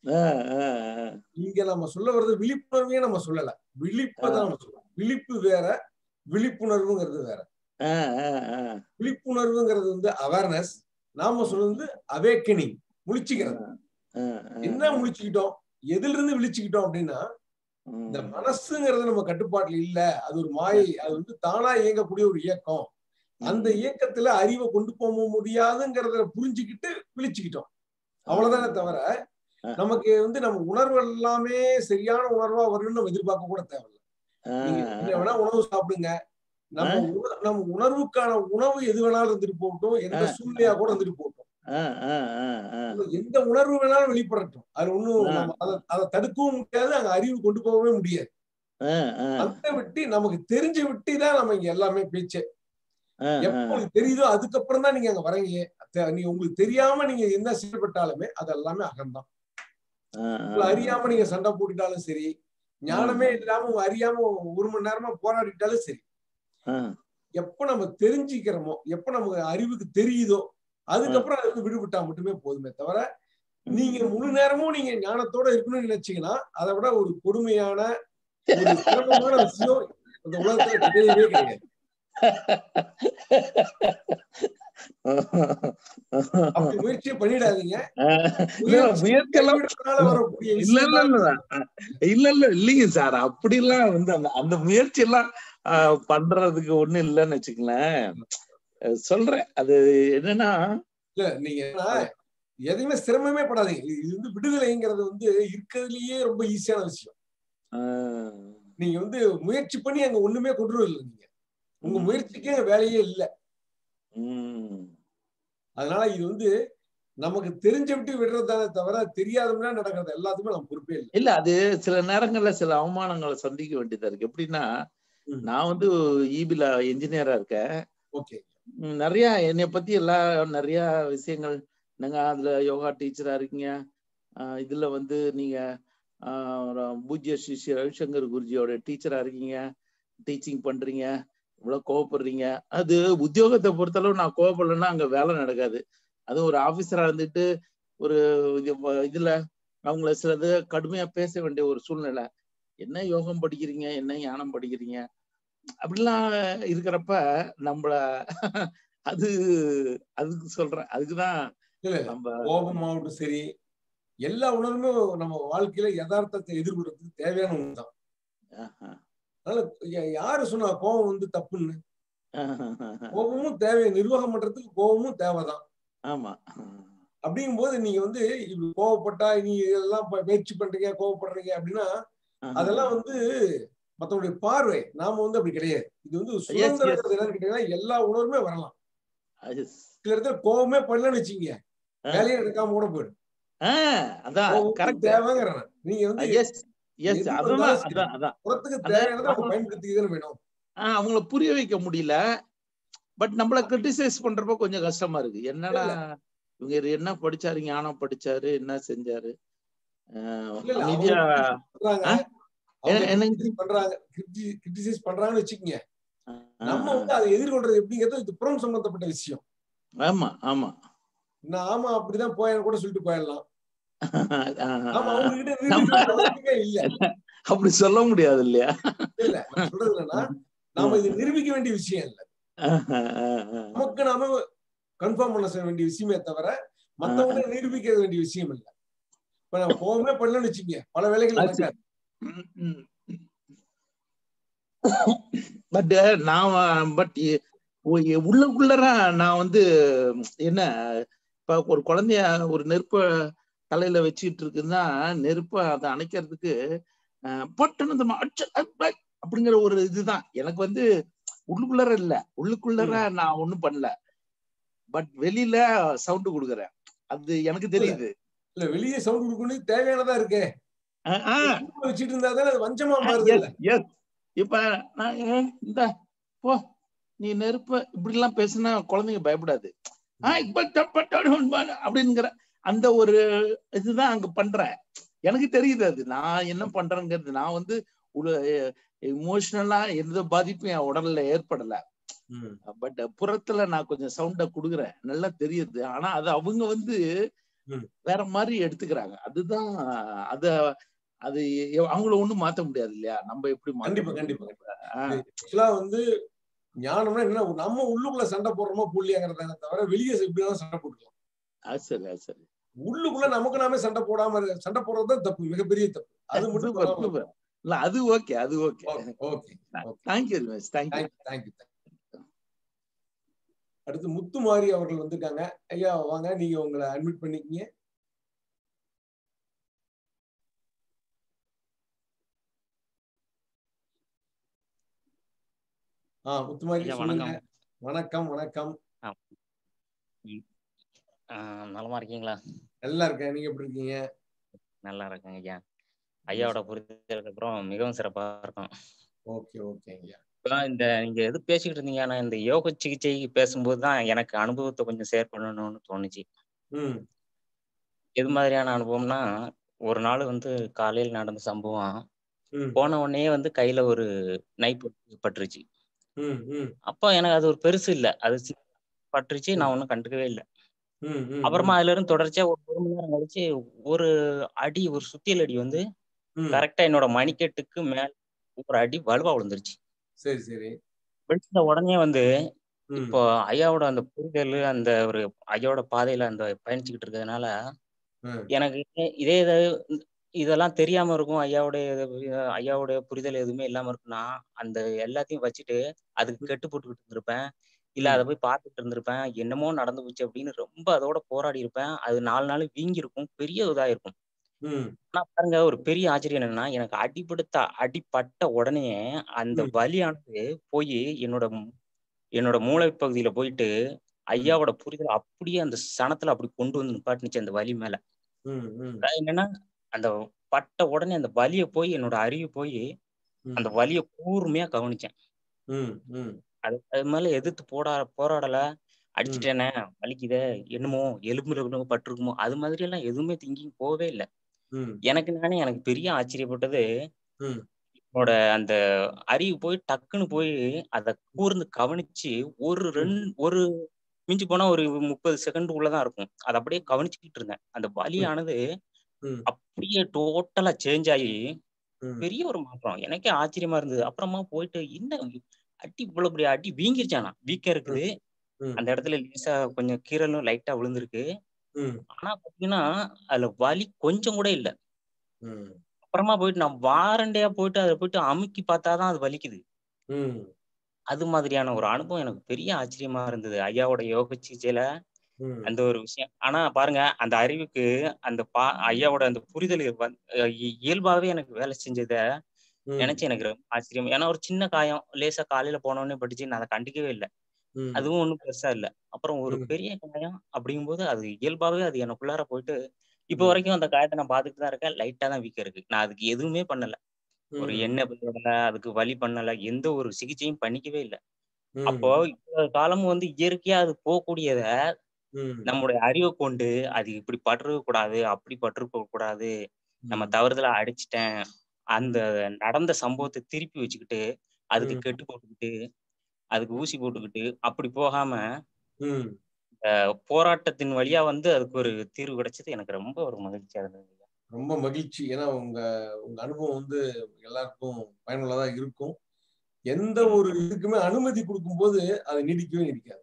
இங்க நம்ம சொல்ல வர்றது விழிப்புணர்வையே நம்ம சொல்லல விழிப்பை தான் நம்ம சொல்றோம் விழிப்பு வேற விழிப்புணர்வுங்கிறது வேற விழிப்புணர்வுங்கிறது வந்து அவேர்னஸ் நாம சொல்றது அவேக்கனிங் முழிச்சுக்கிறது என்ன முழிச்சுக்கிட்டோம் எதுல இருந்து விழிச்சுக்கிட்டோம் அப்படின்னா இந்த மனசுங்கிறது நம்ம கட்டுப்பாட்டுல இல்ல அது ஒரு மாயை அது வந்து தானா இயங்கக்கூடிய ஒரு இயக்கம் அந்த இயக்கத்துல அறிவை கொண்டு போக முடியாதுங்கிறத புரிஞ்சுக்கிட்டு விழிச்சுக்கிட்டோம் அவ்வளவுதானே தவிர நமக்கு வந்து நம்ம உணர்வு எல்லாமே சரியான உணர்வா வரணும்னு நம்ம எதிர்பார்க்க கூட தேவையில்லை நீங்க என்ன வேணா உணவு சாப்பிடுங்க நம்ம உண- நம்ம உணர்வுக்கான உணவு எது வேணாலும் இருந்துட்டு போகட்டும் எந்த சூழ்நிலையா கூட இருந்துட்டு போகட்டும் எந்த உணர்வு வேணாலும் வெளிப்படட்டும் அது ஒண்ணும் நம்ம அதை அதை தடுக்கவும் முடியாது அங்க அறிவு கொண்டு போகவே முடியாது அதை விட்டு நமக்கு தெரிஞ்சு விட்டு தான் நம்ம இங்க எல்லாமே பேச்சு ஆ, எப்ப ஆ, உங்களுக்கு தெரியுதோ அதுக்கப்புறம் தான் நீங்க அங்க வரீங்க தெ- நீங்க உங்களுக்கு தெரியாம நீங்க என்ன செயல்பட்டாலுமே அது எல்லாமே அகம்தான் ஆ, ஆ, உங்களை அறியாம நீங்க சண்டை போட்டுட்டாலும் சரி ஞானமே இல்லாம உங்க அறியாம ஒரு மணி நேரமா போராடிட்டாலும் சரி ஆ, எப்ப நம்ம தெரிஞ்சுக்கிறோமோ எப்ப நமக்கு அறிவுக்கு தெரியுதோ அதுக்கப்புறம் அது வந்து விடுபட்டா மட்டுமே போதுமே தவிர நீங்க முழு நேரமும் நீங்க ஞானத்தோட இருக்கணும்னு நினைச்சீங்கன்னா அதை விட ஒரு கொடுமையான ஒரு சிரமமான விஷயம் இந்த உலகத்துல கிடையவே கிடையாது அப்படி முயற்சியை பண்ணிடாதீங்க இல்ல, முயற்சியெல்லாம் கைவிடுறதுனால வரக்கூடிய இல்ல விஷயம் இல்ல தான் இல்ல இல்ல இல்ல இல்லைங்க சார் அப்படிலாம் வந்து அந்த அந்த முயற்சி எல்லாம் ஆஹ், பண்றதுக்கு ஒண்ணும் இல்லைன்னு வச்சுக்கங்களேன் அஹ் சொல்றேன் அது என்னன்னா இல்ல நீங்க என்னன்னா, எதையுமே சிரமமே படாதீங்க இது இது வந்து விடுதலைங்கிறது வந்து இருக்கிறதுலயே ரொம்ப ஈஸியான விஷயம் ஆஹ், நீங்க வந்து முயற்சி பண்ணி அங்க ஒண்ணுமே கொண்டு வரல நீங்க உங்க முயற்சிக்கே அங்க வேலையே இல்ல உம், அதனால இது வந்து நமக்கு தெரிஞ்ச விட்டு விடுறதானே தவிர தெரியாதவனா நடக்கிறது எல்லாத்துக்குமே நம்ம பொறுப்பே இல்லை இல்ல அது சில நேரங்கள்ல சில அவமானங்களை சந்திக்க வேண்டியதா இருக்கு எப்படின்னா ம். நான் வந்து ஈபில என்ஜினியரா இருக்கேன் ஓகே ம், நிறைய என்னை பத்தி எல்லாம் நிறைய விஷயங்கள் நீங்க அதுல யோகா டீச்சரா இருக்கீங்க ஆஹ் இதுல வந்து நீங்க ஆஹ் ஒரு பூஜ்ய ஸ்ரீ ஸ்ரீ ரவிசங்கர் குருஜியோட டீச்சரா இருக்கீங்க டீச்சிங் பண்றீங்க இவ்வளவு கோவப்படுறீங்க அது உத்தியோகத்தை பொறுத்தளவு நான் கோவப்படலைன்னா அங்க வேலை நடக்காது அது ஒரு ஆபீசரா இருந்துட்டு ஒரு இது வ- இதுல அவங்கள சிலது கடுமையா பேச வேண்டிய ஒரு சூழ்நிலை என்ன யோகம் படிக்கிறீங்க என்ன ஞானம் படிக்கிறீங்க அப்படிலாம் இருக்கிறப்ப நம்மள அது அதுக்கு சொல்றேன் அதுக்குதான் இல்ல இல்ல நம்ம கோபமாகட்டும் சரி எல்லா உணர்வுமே நம்ம வாழ்க்கையில யதார்த்தத்தை எதிர்கொள்றதுக்கு தேவையான ஒண்ணு தான் ஆஹா, அதனால யா- யாரு சொன்னா கோபம் வந்து தப்புன்னு ஆஹா, கோபமும் தேவை நிர்வாகம் பண்றதுக்கு கோபமும் தேவைதான் ஆமா அப்படிங்கும்போது நீங்க வந்து இப்படி கோவப்பட்டா நீ இதெல்லாம் ப- முயற்சி பண்றீங்க கோவப்படுறீங்க அப்படின்னா ஆஹா. அதெல்லாம் வந்து மத்தவங்களுடைய பார்வை நாம வந்து அப்படி கிடையாது இது வந்து yes. சுதந்திரங்கிறது என்னன்னு கேட்டீங்கன்னா எல்லா உணர்வுமே வரலாம் அது சில இடத்துல கோவமே பண்ணலன்னு வச்சுக்கீங்க ஆ. வேலையை எடுக்காம கூட போயிடும் ஆஹ் அதான் கோவமும் கரெக்ட் தேவைங்கிறேன் நான். நீங்க வந்து எஸ் எஸ் எது அதான் வந்தாலும் சரி. அதான் அதான் புறத்துக்கு அந்த தேவையானதை நம்ம அவங்க- பயன்படுத்திக்கதான் வேணும் ஆஹ் அவங்கள புரிய வைக்க முடியல பட் நம்மள கிரிட்டிசைஸ் பண்றப்ப கொஞ்சம் கஷ்டமா இருக்கு என்னடா இவங்க இது என்ன படிச்சாரு ஞானம் படிச்சாரு என்ன செஞ்சாரு ஆஹ் இல்ல இல்ல அமைதியா அவங்க பண்றாங்க ஆ? அவங்க என்ன- என்ன- criticize பண்றாங்க கிரிட்டிசைஸ் பண்றாங்கன்னு வச்சுக்கோங்க நம்ம வந்து அதை எதிர்கொள்றது எப்படிங்கிறது இது புறம் சம்பந்தப்பட்ட விஷயம் ஆமா ஆமா நான் ஆமா அப்படிதான் போயேன்னு கூட சொல்லிட்டு போயிடலாம் ஆமா அவங்க கிட்ட நம்ம- நிரூபிக்க அவசியமே இல்ல அப்படி சொல்ல முடியாது இல்லையா இல்ல நான் சொல்றது என்னன்னா நாம இது நிரூபிக்க வேண்டிய விஷயம் இல்ல நமக்கு நாம கன்ஃபார்ம் பண்ண செய்ய வேண்டிய விஷயமே தவிர மத்தவங்க நிரூபிக்க வேண்டிய விஷயம் இல்ல இப்ப நம்ம கோவமே பண்ணலன்னு வச்சுக்கோங்க பல வேலைகள் ஆச்சு. நடக்காது பட் நான் பட் உள்ளுக்குள்ளற நான் வந்து என்ன இப்ப ஒரு குழந்தைய ஒரு நெருப்ப தலையில வச்சுட்டு இருக்குன்னா நெருப்ப அதை அணைக்கிறதுக்கு அஹ், பட்டுன்னு இந்த மா- அச்ச, அப்ப, அப்படிங்கிற ஒரு இதுதான் எனக்கு வந்து உள்ளுக்குள்ளற இல்ல உள்ளுக்குள்ளற நான் ஒண்ணும் பண்ணல பட் வெளியில சவுண்ட் கொடுக்குறேன் அது எனக்கு தெரியுது இல்ல வெளியே சவுண்ட் கொடுக்கணும் தேவையானதா இருக்கே அஹ், ஆஹ் உள்ள வச்சுட்டு இருந்தா தானே அது வஞ்சமா மாறுது இல்ல எஸ் எஸ் இப்ப நான் ஏன் இந்த போ நீ நெருப்ப இப்படி எல்லாம் பேசுனா குழந்தைங்க பயப்படாது ஆஹ் இப்ப தப்ப தடுவன் அப்படிங்கிற அந்த ஒரு இதுதான் அங்க பண்றேன் எனக்கு தெரியுது அது நான் என்ன பண்றேங்கிறது நான் வந்து இமோஷனலா எந்த பாதிப்பும் என் உடல்ல ஏற்படல பட் புறத்துல நான் கொஞ்சம் சவுண்ட குடுக்குறேன் நல்லா தெரியுது ஆனா அது அவங்க வந்து ம். வேற மாதிரி எடுத்துக்கிறாங்க அதுதான் அத அது எ- அவங்கள ஒண்ணும் மாத்த முடியாது இல்லையா நம்ம எப்படி மாத்த கண்டிப்பா முடியும்? கண்டிப்பா ஆஹ் ஆக்சுவலா வந்து ஞானம்னா என்ன நம்ம உள்ளுக்குள்ள சண்டை போடுறோமா புள்ளியாங்கிறத தவிர வெளியே எப்படி வேணாலும் சண்டை போட்டுக்கலாம் அது சரி அது சரி உள்ளுக்குள்ள நமக்கு நாமே சண்டை போடாம இருக்க- சண்டை போடுறது தான் தப்பு மிகப்பெரிய தப்பு அது மட்டும் சூப்பர் பண்ணாம சூப்பர் இல்ல அது ஓகே அது okay okay okay thank you very much thank you thank you thank you அடுத்து முத்துமாரி அவர்கள் வந்திருக்காங்க ஐயா வாங்க நீங்க உங்களை அட்மிட் பண்ணிக்கீங்க ஆ முத்துமாரி ஐயா, சொல்லுங்க வணக்கம். வணக்கம் வணக்கம் ஆ. ம். ஆ, நலமா இருக்கீங்களா நல்லா இருக்கேன் நீங்க எப்படி இருக்கீங்க நல்லா இருக்கேங்க ஐயா ஐயாவோட புரிதலுக்கு அப்புறம் மிகவும் சிறப்பா இருக்கும் ஓகே ஓகே ஐயா இப்ப இந்த நீங்க எது பேசிக்கிட்டு இருந்தீங்க ஆனா இந்த யோக சிகிச்சை பேசும்போது தான் எனக்கு அனுபவத்தை கொஞ்சம் ஷேர் பண்ணணும்னு தோணுச்சு ம் எது மாதிரியான அனுபவம்னா ஒரு நாள் வந்து காலையில் நடந்த சம்பவம் ம் போன உடனே வந்து கையில ஒரு நைப் பட்டுருச்சு ம் ம் அப்போ எனக்கு அது ஒரு பெருசு இல்லை அது சின்ன பட்டுருச்சு ம் நான் ஒன்றும் கண்டுக்கவே இல்லை ம் ம் அப்புறமா ம் அதுல இருந்து தொடர்ச்சியா ஒரு ஒரு மணி நேரம் கழிச்சு ஒரு அடி ஒரு சுத்தியல் அடி வந்து ம் கரெக்டா என்னோட மணிக்கட்டுக்கு மேல ஒரு அடி வலுவா விழுந்துருச்சு சரி சரி விழுந்த உடனே வந்து ம் இப்போ ஐயாவோட அந்த புரிதல் அந்த ஒரு ஐயாவோட பாதையில அந்த பயணிச்சுக்கிட்டு இருக்கிறதுனால ம் எனக்கு இதே இதே இது- இதெல்லாம் தெரியாம இருக்கும் ஐயாவுடைய இது- ஐயாவுடைய புரிதல் எதுவுமே இல்லாம இருக்குன்னா அந்த எல்லாத்தையும் வச்சுட்டு அதுக்கு கெட்டு போட்டுக்கிட்டு இருந்திருப்பேன் இல்ல ம் அதை போய் பார்த்துட்டு இருந்திருப்பேன் என்னமோ நடந்து போச்சு அப்படின்னு ரொம்ப அதோட போராடி இருப்பேன் அது நாலு நாள் வீங்கி இருக்கும் பெரிய இதா இருக்கும் ம் ஆனா பாருங்க ஒரு பெரிய ஆச்சரியம் என்னன்னா எனக்கு அடிபடுத்த அடிபட்ட உடனே அந்த ம் வலியானது போய் என்னோட மு- என்னோட மூளை பகுதியில போயிட்டு ம் ஐயாவோட புரிதல் அப்படியே அந்த சனத்துல அப்படி கொண்டு வந்து நிப்பாட்டுனுச்சு அந்த வலி மேல ம் ம் அதாவது என்னன்னா அந்த பட்ட உடனே அந்த வலியை போய் என்னோட அறிவு போய் அந்த ம் வலியை கூர்மையா கவனிச்சேன் ம் ம் அது அது மேல எதிர்த்து போடா போராடல ம் அடிச்சிட்டேனே வலிக்குதே என்னமோ எலும்புல என்னமோ பட்டிருக்குமோ அது மாதிரி எல்லாம் எதுவுமே திங்கிங் போகவே இல்லை ம் எனக்கு நானே எனக்கு பெரிய ஆச்சரியப்பட்டது ம் என்னோட அந்த அறிவு போய் டக்குன்னு போய் அதை கூர்ந்து கவனிச்சு ஒரு ம் ரெண்டு ஒரு மிஞ்சி போனா ஒரு முப்பது செகண்ட் உள்ளதான் இருக்கும் அதை அப்படியே கவனிச்சுக்கிட்டு இருந்தேன் அந்த ம் வலியானது ம் அப்படியே டோட்டலா சேஞ்ச் ஆகி ம் பெரிய ஒரு மாற்றம் எனக்கே ஆச்சரியமா இருந்தது அப்புறமா போயிட்டு என்ன அடி இவ்வளவு பெரிய அடி வீங்கிருச்சானா வீக்கா ம் இருக்குது ம் அந்த இடத்துல லேசா கொஞ்சம் கீரலும் லைட்டா விழுந்திருக்கு ம் ஆனா பாத்தீங்கன்னா அதுல வலி கொஞ்சம் கூட இல்ல ம் அப்புறமா போயிட்டு நான் வாரண்டையா போயிட்டு அதை போயிட்டு அமுக்கி பார்த்தாதான் அது வலிக்குது ம் அது மாதிரியான ஒரு அனுபவம் எனக்கு பெரிய ஆச்சரியமா இருந்தது ஐயாவோட யோக சிகிச்சையில ம் அந்த ஒரு விஷயம் ஆனா பாருங்க அந்த அறிவுக்கு அந்த பா ஐயாவோட அந்த புரிதல் வந்து அஹ் இ- இயல்பாவே எனக்கு வேலை செஞ்சத ம் நினைச்சு எனக்கு ரொம்ப ஆச்சரியம் ஏன்னா ஒரு சின்ன காயம் லேசா காலையில போனோடனே படிச்சு நான் அதை கண்டுக்கவே இல்லை ம் அதுவும் ஒன்றும் பெருசா இல்லை அப்புறம் ஒரு ம் பெரிய காயம் அப்படிங்கும்போது அது இயல்பாவே அது எனக்குள்ளார போயிட்டு இப்போ ம் வரைக்கும் அந்த காயத்தை நான் பார்த்துட்டு தான் இருக்கேன் லைட்டா தான் வீக்கம் இருக்கு நான் அதுக்கு எதுவுமே பண்ணல ஒரு ம் எண்ணெய் போடல அதுக்கு வலி பண்ணல எந்த ஒரு சிகிச்சையும் பண்ணிக்கவே இல்லை அப்போ ம் இவ்வளவு காலமும் வந்து இயற்கையா அது போகக்கூடியத ம் நம்முடைய அறிவை கொண்டு அது இப்படி பட்டிருக்க கூடாது அப்படி பட்டிருக்க கூடாது நம்ம ம் தவறுதலா அடிச்சிட்டேன் அந்த நடந்த சம்பவத்தை திருப்பி வச்சுக்கிட்டு அதுக்கு ம் கெட்டு போட்டுக்கிட்டு அதுக்கு ஊசி போட்டுக்கிட்டு அப்படி போகாம ம் அஹ், போராட்டத்தின் வழியா வந்து அதுக்கு ஒரு தீர்வு கிடைச்சது எனக்கு ரொம்ப ஒரு மகிழ்ச்சியா இருந்தது ரொம்ப மகிழ்ச்சி ஏன்னா உங்க உங்க அனுபவம் வந்து எல்லாருக்கும் பயனுள்ளதா இருக்கும் எந்த ம். ஒரு இதுக்குமே அனுமதி கொடுக்கும்போது அது நீடிக்கவே நீடிக்காது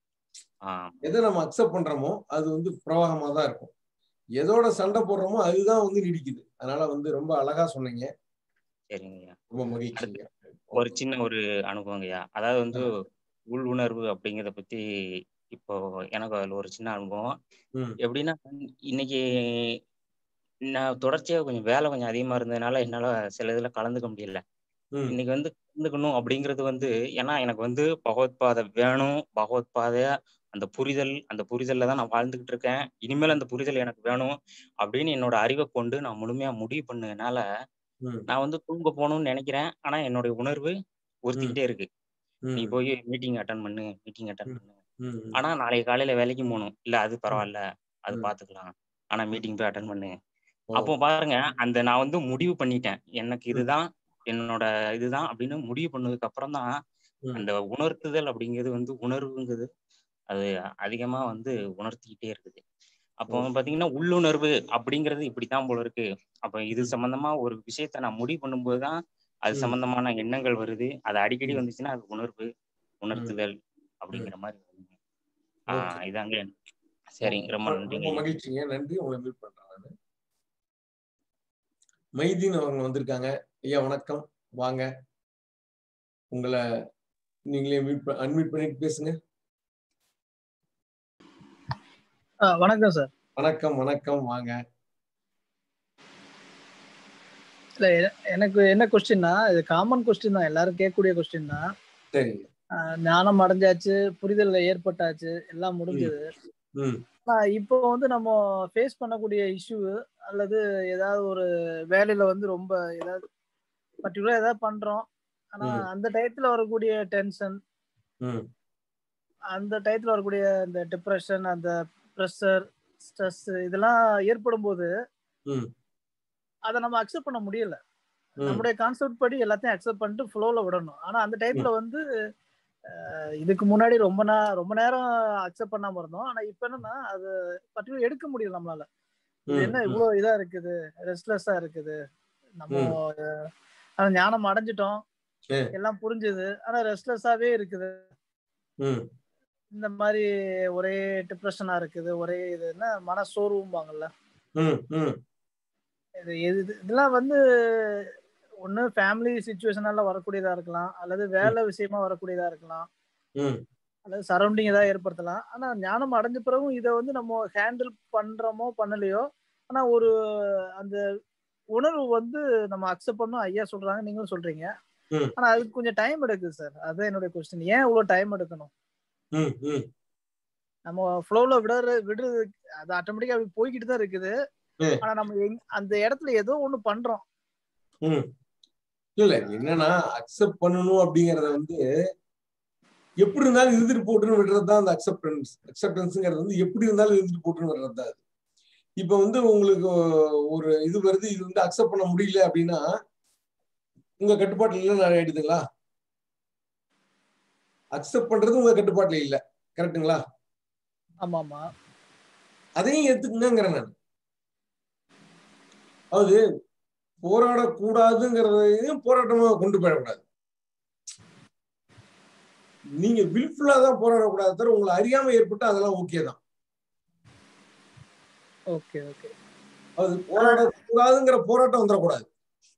ஆஹ் எதை நம்ம அக்செப்ட் பண்றோமோ அது வந்து பிரவாகமா தான் இருக்கும் எதோட சண்டை போடுறோமோ அதுதான் வந்து நீடிக்குது அதனால வந்து ரொம்ப அழகா சொன்னீங்க சரிங்கய்யா ரொம்ப மகிழ்ச்சிங்க ஒரு சின்ன ஒரு அனுபவங்கய்யா அதாவது வந்து உள் உணர்வு அப்படிங்கிறத பத்தி இப்போ எனக்கு அதுல ஒரு சின்ன அனுபவம் ம் எப்படின்னா இன்னைக்கு நான் தொடர்ச்சியா கொஞ்சம் வேலை கொஞ்சம் அதிகமா இருந்ததுனால என்னால சில இதுல கலந்துக்க முடியல ம் இன்னைக்கு வந்து கலந்துக்கணும் அப்படிங்கிறது வந்து ஏன்னா எனக்கு வந்து பகவத் பாதை வேணும் பகவத் பாதை அந்த புரிதல் அந்த புரிதல்ல தான் நான் வாழ்ந்துகிட்டு இருக்கேன் இனிமேல் அந்த புரிதல் எனக்கு வேணும் அப்படின்னு என்னோட அறிவை கொண்டு நான் முழுமையா முடிவு பண்ணதுனால ம் நான் வந்து தூங்க போகணும்னு நினைக்கிறேன் ஆனா என்னுடைய உணர்வு ம் உறுத்திக்கிட்டே இருக்கு நீ ம் போய் மீட்டிங் அட்டன் பண்ணு மீட்டிங் அட்டன் ம் பண்ணு ம் ம் ஆனா நாளைக்கு காலையில வேலைக்கு போகணும் இல்ல அது ம் பரவாயில்ல அது ம் பாத்துக்கலாம் ஆனா ம் மீட்டிங் போய் அட்டன் பண்ணு ஓ அப்போ பாருங்க அந்த நான் வந்து முடிவு பண்ணிட்டேன் எனக்கு ம் இதுதான் என்னோட இதுதான் அப்படின்னு முடிவு பண்ணதுக்கு அப்புறம் தான் ம் அந்த உணர்த்துதல் அப்படிங்கிறது வந்து உணர்வுங்கிறது அது அதிகமா வந்து உணர்த்திக்கிட்டே இருக்குது அப்போ ஓகே பாத்தீங்கன்னா உள்ளுணர்வு அப்படிங்கிறது இப்படித்தான் போல இருக்கு அப்ப இது ம் சம்பந்தமா ஒரு விஷயத்த நான் முடிவு பண்ணும்போது தான் அது ம் சம்பந்தமான எண்ணங்கள் வருது அது அடிக்கடி ம் வந்துச்சுன்னா அது உணர்வு ம் உணர்த்துதல் ம் அப்படிங்கிற மாதிரி வருங்க. ஓகே ஆஹ் இதாங்க ஓகே சரிங்க ரொம்ப ரொம்ப நன்றிங்க ரொம்ப ஐயா மகிழ்ச்சிங்க நன்றி உங்களை மீட் பண்றேன் நான் மைதீன் அவங்க வந்திருக்காங்க ஐயா வணக்கம் வாங்க உங்களை நீங்களே மீட் அன்மியூட் பண்ணிட்டு பேசுங்க ஆ, வணக்கம் சார் வணக்கம் வணக்கம் வாங்க இல்ல எ- எனக்கு என்ன கொஸ்டின்னா இது காமன் கொஸ்டின் தான் எல்லாரும் கேட்கக்கூடிய கொஸ்டின் தான் சரிங்க ஆ, ஞானம் அடைஞ்சாச்சு புரிதல் ஏற்பட்டாச்சு எல்லாம் ம் முடிஞ்சது ம் ஆனா இப்போ வந்து நம்ம ஃபேஸ் பண்ணக்கூடிய இஷ்யூ அல்லது ஏதாவது ஒரு வேலையில வந்து ரொம்ப ஏதாவது பர்டிகுலரா ஏதாவது பண்றோம் ஆனா ம். அந்த டயத்துல வரக்கூடிய டென்ஷன் ம் அந்த டயத்துல வரக்கூடிய இந்த டிப்ரெஷன் அந்த ப்ரெஷர் ஸ்ட்ரெஸ் இதெல்லாம் ஏற்படும் போது ம் அதை நம்ம அக்செப்ட் பண்ண முடியல ம் நம்முடைய கான்செப்ட் படி எல்லாத்தையும் அக்செப்ட் பண்ணிட்டு ஃப்ளோல விடணும் ஆனா அந்த டயத்துல வந்து அஹ், இதுக்கு முன்னாடி ரொம்ப நா ரொம்ப நேரம் அக்செப்ட் பண்ணாம இருந்தோம் ஆனா இப்ப என்னன்னா அது பர்டிகுலர் எடுக்க முடியல நம்மளால இது ம் என்ன ம் இவ்வளவு இதா இருக்குது ரெஸ்ட்லெஸ்ஸா இருக்குது நம்ம ம் அஹ், ஆனா ஞானம் அடைஞ்சிட்டோம் ஏ, எல்லாம் புரிஞ்சுது ஆனா ரெஸ்ட்லெஸ்ஸாவே இருக்குது ம் இந்த மாதிரி ஒரே டிப்ரெஷனா இருக்குது ஒரே இது என்ன மன சோர்வும்பாங்கல்ல ம் ம் இது எது இது- இதெல்லாம் வந்து ஒண்ணு ஃபேமிலி சுச்சுவேஷனால வரக்கூடியதா இருக்கலாம் அல்லது ம் வேலை விஷயமா வரக்கூடியதா இருக்கலாம் ம் அல்லது சரௌண்டிங் ஏதாவது ஏற்படுத்தலாம் ஆனா ஞானம் அடைஞ்ச பிறகும் இதை வந்து நம்ம ஹேண்டில் பண்றோமோ பண்ணலையோ ஆனா ஒரு அந்த உணர்வு வந்து நம்ம அக்செப்ட் பண்ணும் ஐயா சொல்றாங்க நீங்களும் சொல்றீங்க ம் ஆனா அதுக்கு கொஞ்சம் டைம் எடுக்குது சார் அதுதான் என்னுடைய கொஸ்டின் ஏன் இவ்வளவு டைம் எடுக்கணும் ம் ம் நம்ம ஃப்ளோல விடுற விடுறது அது ஆட்டோமேட்டிக்கா அப்படி போய்கிட்டு தான் இருக்குது ஏ, ஆனா நம்ம எங் அந்த இடத்துல ஏதோ ஒண்ணு பண்றோம் ம் இல்ல இல்ல என்னன்னா அக்செப்ட் பண்ணணும் அப்படிங்கறத வந்து எப்படி இருந்தாலும் இருந்துட்டு போட்டுன்னு விடுறது தான் அந்த அக்செப்டன்ஸ் அக்செப்டன்ஸுங்கிறது வந்து எப்படி இருந்தாலும் இருந்துட்டு போட்டுன்னு விடுறது தான் அது இப்ப வந்து உங்களுக்கு ஒரு இது வருது இது வந்து அக்செப்ட் பண்ண முடியல அப்படின்னா உங்க கட்டுப்பாட்டுல இல்லைன்னு ஆயிடுதுங்களா அக்செப்ட் பண்றது உங்க கட்டுப்பாட்டுல இல்ல கரெக்ட்டுங்களா ஆமா ஆமா அதையும் எடுத்துக்கங்கிறேன் நான் அதாவது போராடக்கூடாதுங்கிறதையும் போராட்டமா கொண்டு போயிடக்கூடாது நீங்க வில்ஃபுல்லா தான் போராடக்கூடாது தவிர உங்களை அறியாம ஏற்பட்டு அதெல்லாம் ஓகே தான் ஓகே ஓகே அது போராடக்கூடாதுங்கிற போராட்டம் வந்துடக்கூடாது